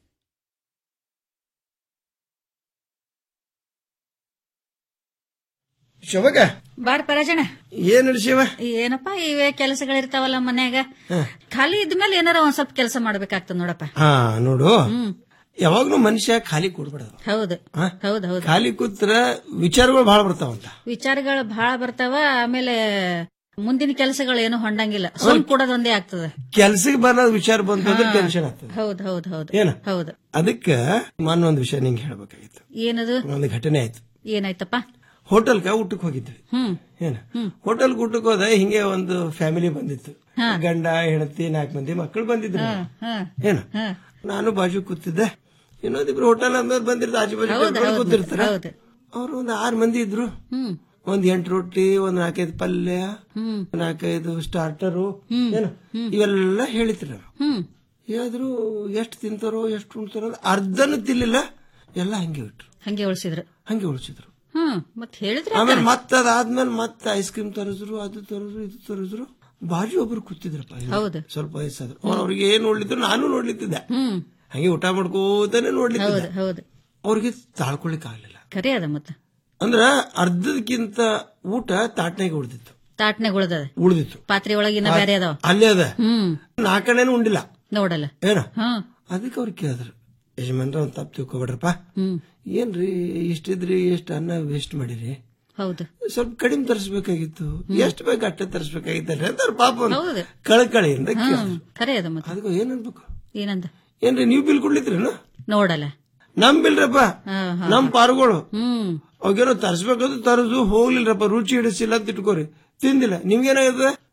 ಶಿವಗ ಬಾಡ್ ಪರಾಜಣ ಏನ್ ನಡಿ ಶಿವ ಏನಪ್ಪ ಇವೇ ಕೆಲಸಗಳಿರ್ತಾವಲ್ಲ ಮನ್ಯಾಗ ಖಾಲಿ ಇದ್ಮೇಲೆ ಏನಾರ ಒಂದ್ ಸ್ವಲ್ಪ ಕೆಲಸ ಮಾಡ್ಬೇಕಾಗ್ತದ ನೋಡಪ್ಪ ಹಾ ನೋಡು ಯಾವಾಗ್ಲೂ ಮನುಷ್ಯ ಖಾಲಿ ಕೂಡ್ಬಿಡೋದು ಹೌದು ಹೌದ್ ಹೌದು ಖಾಲಿ ಕೂತ್ರ ವಿಚಾರಗಳು ಬಹಳ ಬರ್ತಾವಂತ ವಿಚಾರಗಳು ಬಹಳ ಬರ್ತಾವ ಆಮೇಲೆ ಮುಂದಿನ ಕೆಲಸಗಳು ಏನು ಹೊಂಡಂಗಿಲ್ಲ ಸುಮ್ ಕೊಡೋದೊಂದೇ ಆಗ್ತದ ಕೆಲ್ಸಕ್ಕೆ ಬರೋದ್ ವಿಚಾರ ಬಂತು ಅಂದ್ರೆ ಟೆನ್ಷನ್ ಆಗ್ತದೆ ಹೌದ್ ಹೌದ್ ಹೌದು ಏನ ಹೌದು ಅದಕ್ಕೆ ನಾನು ಒಂದು ವಿಷಯ ನಿಂಗೆ ಹೇಳ್ಬೇಕಾಗಿತ್ತು ಏನದು ಒಂದು ಘಟನೆ ಆಯ್ತು ಏನಾಯ್ತಪ್ಪ ಹೋಟೆಲ್ಗ ಊಟಕ್ಕೆ ಹೋಗಿದ್ವಿ ಹ್ಮ್ ಏನ ಹೋಟೆಲ್ ಊಟಕ್ಕೆ ಹೋದ ಹಿಂಗೆ ಒಂದು ಫ್ಯಾಮಿಲಿ ಬಂದಿತ್ತು ಗಂಡ ಹೆಂಡತಿ ನಾಲ್ಕು ಮಂದಿ ಮಕ್ಕಳು ಬಂದಿದ್ರು ಏನ ನಾನು ಬಾಜು ಕೂತಿದ್ದೆ ಇನ್ನೊಂದಿಬ್ರು ಹೋಟೆಲ್ ಅಂದವ್ರು ಬಂದಿರ್ತಾರೆ ಆಜು ಬಾಜು ಹೌದು, ಕರ್ಕೊಂಡು ಹೌದು, ಕೂತಿರ್ತಾರ ಹೌದು. ಅವ್ರು ಒಂದು ಆರು ಮಂದಿ ಇದ್ರು ಹ್ಮ್ ಒಂದ್ ಎಂಟು ರೊಟ್ಟಿ ಒಂದ್ ನಾಲ್ಕೈದು ಪಲ್ಯ ಹ್ಮ್ ನಾಲ್ಕೈದು ಸ್ಟಾರ್ಟರು ಹ್ಮ್. ಏನು ಇವೆಲ್ಲ ಹೇಳಿದ್ರು ಅವ್ರು. ಹ್ಮ್ ಹೇಳಿದ್ರು ಎಷ್ಟು ತಿಂತಾರೋ ಎಷ್ಟು ಉಣ್ತಾರೋ ಅಂತ ಅರ್ಧನೂ ತಿನ್ಲಿಲ್ಲ ಎಲ್ಲ ಹಂಗೆ ಇಟ್ರು ಹಂಗೆ ಉಳಿಸಿದ್ರು ಹಂಗೆ ಉಳಿಸಿದ್ರು ಹ್ಮ್ ಮತ್ ಹೇಳಿದ್ರೆ ಆಮೇಲೆ ಮತ್ತೆ ಅದಾದ್ಮೇಲೆ ಮತ್ತೆ ಐಸ್ ಕ್ರೀಮ್ ತರಿಸಿದ್ರು ಅದು ತರಿದ್ರು ಇದು ತರಿದ್ರು ಬಾಜು ಒಬ್ರು ಕೂತಿದ್ರಪ್ಪ ಹಿಂಗೆ. ಹೌದು. ಸ್ವಲ್ಪ ವಯಸ್ಸಾದ್ರು ಅವ್ರು ಅವ್ರಿಗೆ ಏನ್ ನೋಡ್ಲಿದ್ರು ನಾನು ನೋಡ್ಲಿತ್ತಿದ್ದೆ ಹ್ಮ್ ಹಂಗೆ ಊಟ ಮಾಡ್ಕೋತಾನೆ ನೋಡ್ಲಿತ್ತಿದ್ದೆ ಹೌದು ಹೌದು ಅವ್ರಿಗೆ ತಾಳ್ಕೊಳಿಕ್ ಆಗ್ಲಿಲ್ಲ ಖರೆ ಅದ ಮತ್ತ ಅಂದ್ರ ಅರ್ಧದಕ್ಕಿಂತ ಊಟ ತಾಟ್ನಾಗ ಉಳ್ದಿತ್ತು ತಾಟ್ನಾಗ ಉಳ್ದದ ಉಳ್ದಿತ್ತು ಪಾತ್ರೆ ಒಳಗಿನ ಬೇರೆ ಅದಾವ ಅಲ್ಲೇ ಅದ ಹ್ಮ್ ನಾಲ್ಕನೇನು ಉಂಡಿಲ್ಲ ನೋಡಲ್ಲ ಏನ ಹ್ಮ್ ಅದಕ್ಕೆ ಅವ್ರು ಕೇಳಿದ್ರು ಯಜಮಾನ್ರ ಒಂದ್ ತಪ್ಪು ತಿಳ್ಕೊಬೇಡ್ರಪ್ಪ ಹ್ಮ್ ಏನ್ರಿ ಇಷ್ಟಿದ್ರಿ ಎಷ್ಟು ಅನ್ನ ವೇಸ್ಟ್ ಮಾಡಿರಿ ಹೌದು ಸ್ವಲ್ಪ ಕಡಿಮೆ ತರಿಸ್ಬೇಕಾಗಿತ್ತು ಎಷ್ಟು ಬೇಕು ಅಷ್ಟೇ ತರಿಸ್ಬೇಕಾಗಿತ್ತಲ್ರಿ ಅಂತ ಅವ್ರ ಪಾಪ ಒಂದು ಹೌದು. ಕಳಕಳಿಯಿಂದ ಹ್ಮ್ ಕೇಳಿದ್ರು ಖರೆ ಅದ ಮತ್ತ ಅದಕ್ಕೆ ಏನ್ ಅನ್ಬೇಕು ಏನಂದ ಏನ್ರಿ ನೀವು ಬಿಲ್ ಕೊಡ್ಲಿತ್ರೇನು ನೋಡಲ್ಲ ನಮ್ ಬಿಲ್ರಪ್ಪ ಹಾ, ಹಾ. ನಮ್ ಪಾರುಗಳು ಹ್ಮ್ ಅವಾಗೇನೋ ತರಿಸ್ಬೇಕಾದ್ರು ತರದು ಹೋಗ್ಲಿಲ್ರಪ್ಪ ರುಚಿ ಹಿಡಿಸಿಲ್ಲ ಅಂತ ಇಟ್ಕೋರಿ ತಿಂದಿಲ್ಲ ನಿಮ್ಗೇನಾಗಿದೆ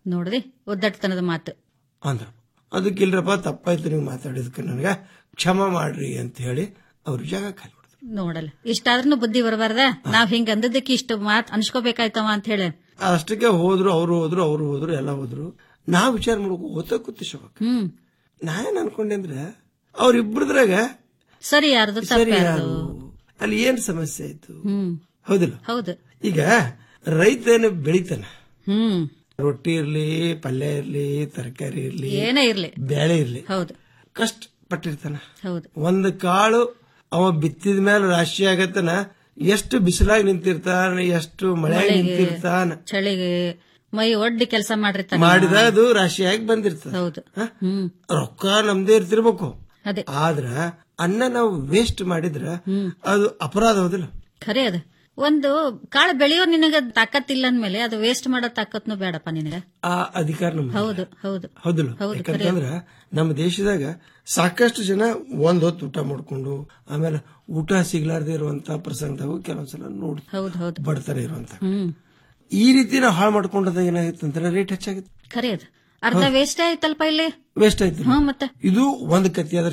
ನೋಡ್ರಿ ಒದ್ದಟ್ಟತನದ ಮಾತು ಅಂದ್ರ ಅದಕ್ಕಿಲ್ರಪ್ಪ ತಪ್ಪಾಯ್ತು ನೀವು ಮಾತಾಡಿದಕ್ಕೆ ನನಗೆ ಕ್ಷಮ ಮಾಡ್ರಿ ಅಂತ ಹೇಳಿ ಅವ್ರ ಜಾಗ ಖಾಲಿ ನೋಡಲ್ಲ ಇಷ್ಟಾದ್ರೂ ಬುದ್ಧಿ ಬರಬಾರ್ದ ನಾವ್ ಹಿಂಗ ಅಂದದಕ್ಕೆ ಇಷ್ಟು ಮಾತ್ ಅನ್ಸ್ಕೋಬೇಕಾಯ್ತವ ಅಂತ ಹೇಳಿ ಅಷ್ಟಕ್ಕೆ ಹೋದ್ರು ಅವ್ರು ಹೋದ್ರು ಅವ್ರು ಹೋದ್ರು ಎಲ್ಲ ಹೋದ್ರು ನಾವ್ ವಿಚಾರ ಮಾಡ್ಬೇಕು ಓದ ಕೂತಿ ಶೋಭಕ್ಕ ಹ್ಮ್ ನಾ ಏನ್ ಅನ್ಕೊಂಡೆ ಅಂದ್ರೆ ಅವ್ರಿಬ್ರದ್ರಾಗ ಸರಿ ಯಾರ್ದು ಸರಿ ತಪ್ಪ ಯಾರು ಅಲ್ಲಿ ಏನ್ ಸಮಸ್ಯೆ ಆಯ್ತು ಹ್ಮ್ ಹೌದಿಲ್ಲ ಹೌದು ಈಗ ರೈತ ಏನು ಬೆಳಿತಾನ ಹ್ಮ್ ರೊಟ್ಟಿ ಇರ್ಲಿ ಪಲ್ಯ ಇರ್ಲಿ ತರಕಾರಿ ಇರ್ಲಿ ಏನೇ ಇರ್ಲಿ ಬೇಳೆ ಇರ್ಲಿ ಹೌದು ಕಷ್ಟ ಪಟ್ಟಿರ್ತಾನ ಹೌದು ಒಂದು ಕಾಳು ಅವ ಬಿತ್ತಿದ ಮೇಲೆ ರಾಶಿ ಆಗತ್ತನ ಎಷ್ಟು ಬಿಸಿಲಾಗಿ ನಿಂತಿರ್ತಾನ ಎಷ್ಟು ಮಳೆಯಾಗಿ ಮಳೆಗೆ, ನಿಂತಿರ್ತಾನ ಚಳಿಗೆ ಮೈ ಒಡ್ಡಿ ಕೆಲಸ ಮಾಡಿರ್ತಾನೆ ಮಾಡಿದ ಅದು ರಾಶಿಯಾಗಿ ಬಂದಿರ್ತದ ಹೌದು ಹ? ಹ್ಮ್ ರೊಕ್ಕ ನಮ್ದೇ ಇರ್ತಿರ್ಬೇಕು ಅದೇ ಆದ್ರ ಅನ್ನ ನಾವು ವೇಸ್ಟ್ ಮಾಡಿದ್ರ ಅದು ಅಪರಾಧ ಹೌದಿಲ್ಲ ಖರೆ ಅದ ಒಂದು ಕಾಳು ಬೆಳೆಯೋ ನಿನಗ ತಾಕತ್ತಿಲ್ಲ ಅಂದ್ಮೇಲೆ ಅದು ವೇಸ್ಟ್ ಮಾಡೋ ತಾಕತ್ನು ಬೇಡಪ್ಪ ನಿನಗ ಆ ಅಧಿಕಾರ ನಮ್ದು ಹೌದು ಹೌದು ಹೌದಿಲ್ಲ ಹೌದು, ಯಾಕಂತಂದ್ರ ನಮ್ಮ ದೇಶದಾಗ ಸಾಕಷ್ಟು ಜನ ಒಂದ್ ಹೊತ್ತು ಊಟ ಮಾಡ್ಕೊಂಡು ಆಮೇಲೆ ಊಟ ಸಿಗ್ಲಾರ್ದೆ ಇರುವಂತ ಪ್ರಸಂಗದಾಗ ಕೆಲವೊಂದ್ಸಲ ನೋಡಿ ಹೌದು ಹೌದು ಬಡತನ ಇರುವಂತ ಹ್ಮ್ ಈ ರೀತಿ ನಾವು ಹಾಳು ಮಾಡ್ಕೊಂಡಾಗ ಏನಾಗಿತ್ತು ಅಂದ್ರೆ ರೇಟ್ ಹೆಚ್ಚಾಗಿತ್ತು ಖರೆ ಅದ ಅರ್ಧ ವೇಸ್ಟ್ ಆಯ್ತಲ್ಪ ಇಲ್ಲಿ ವೇಸ್ಟ್ ಆಯ್ತು ಹ್ಮ್ ಮತ್ತೆ ಇದು ಒಂದ್ ಕತ್ತಿ ಅದ್ರ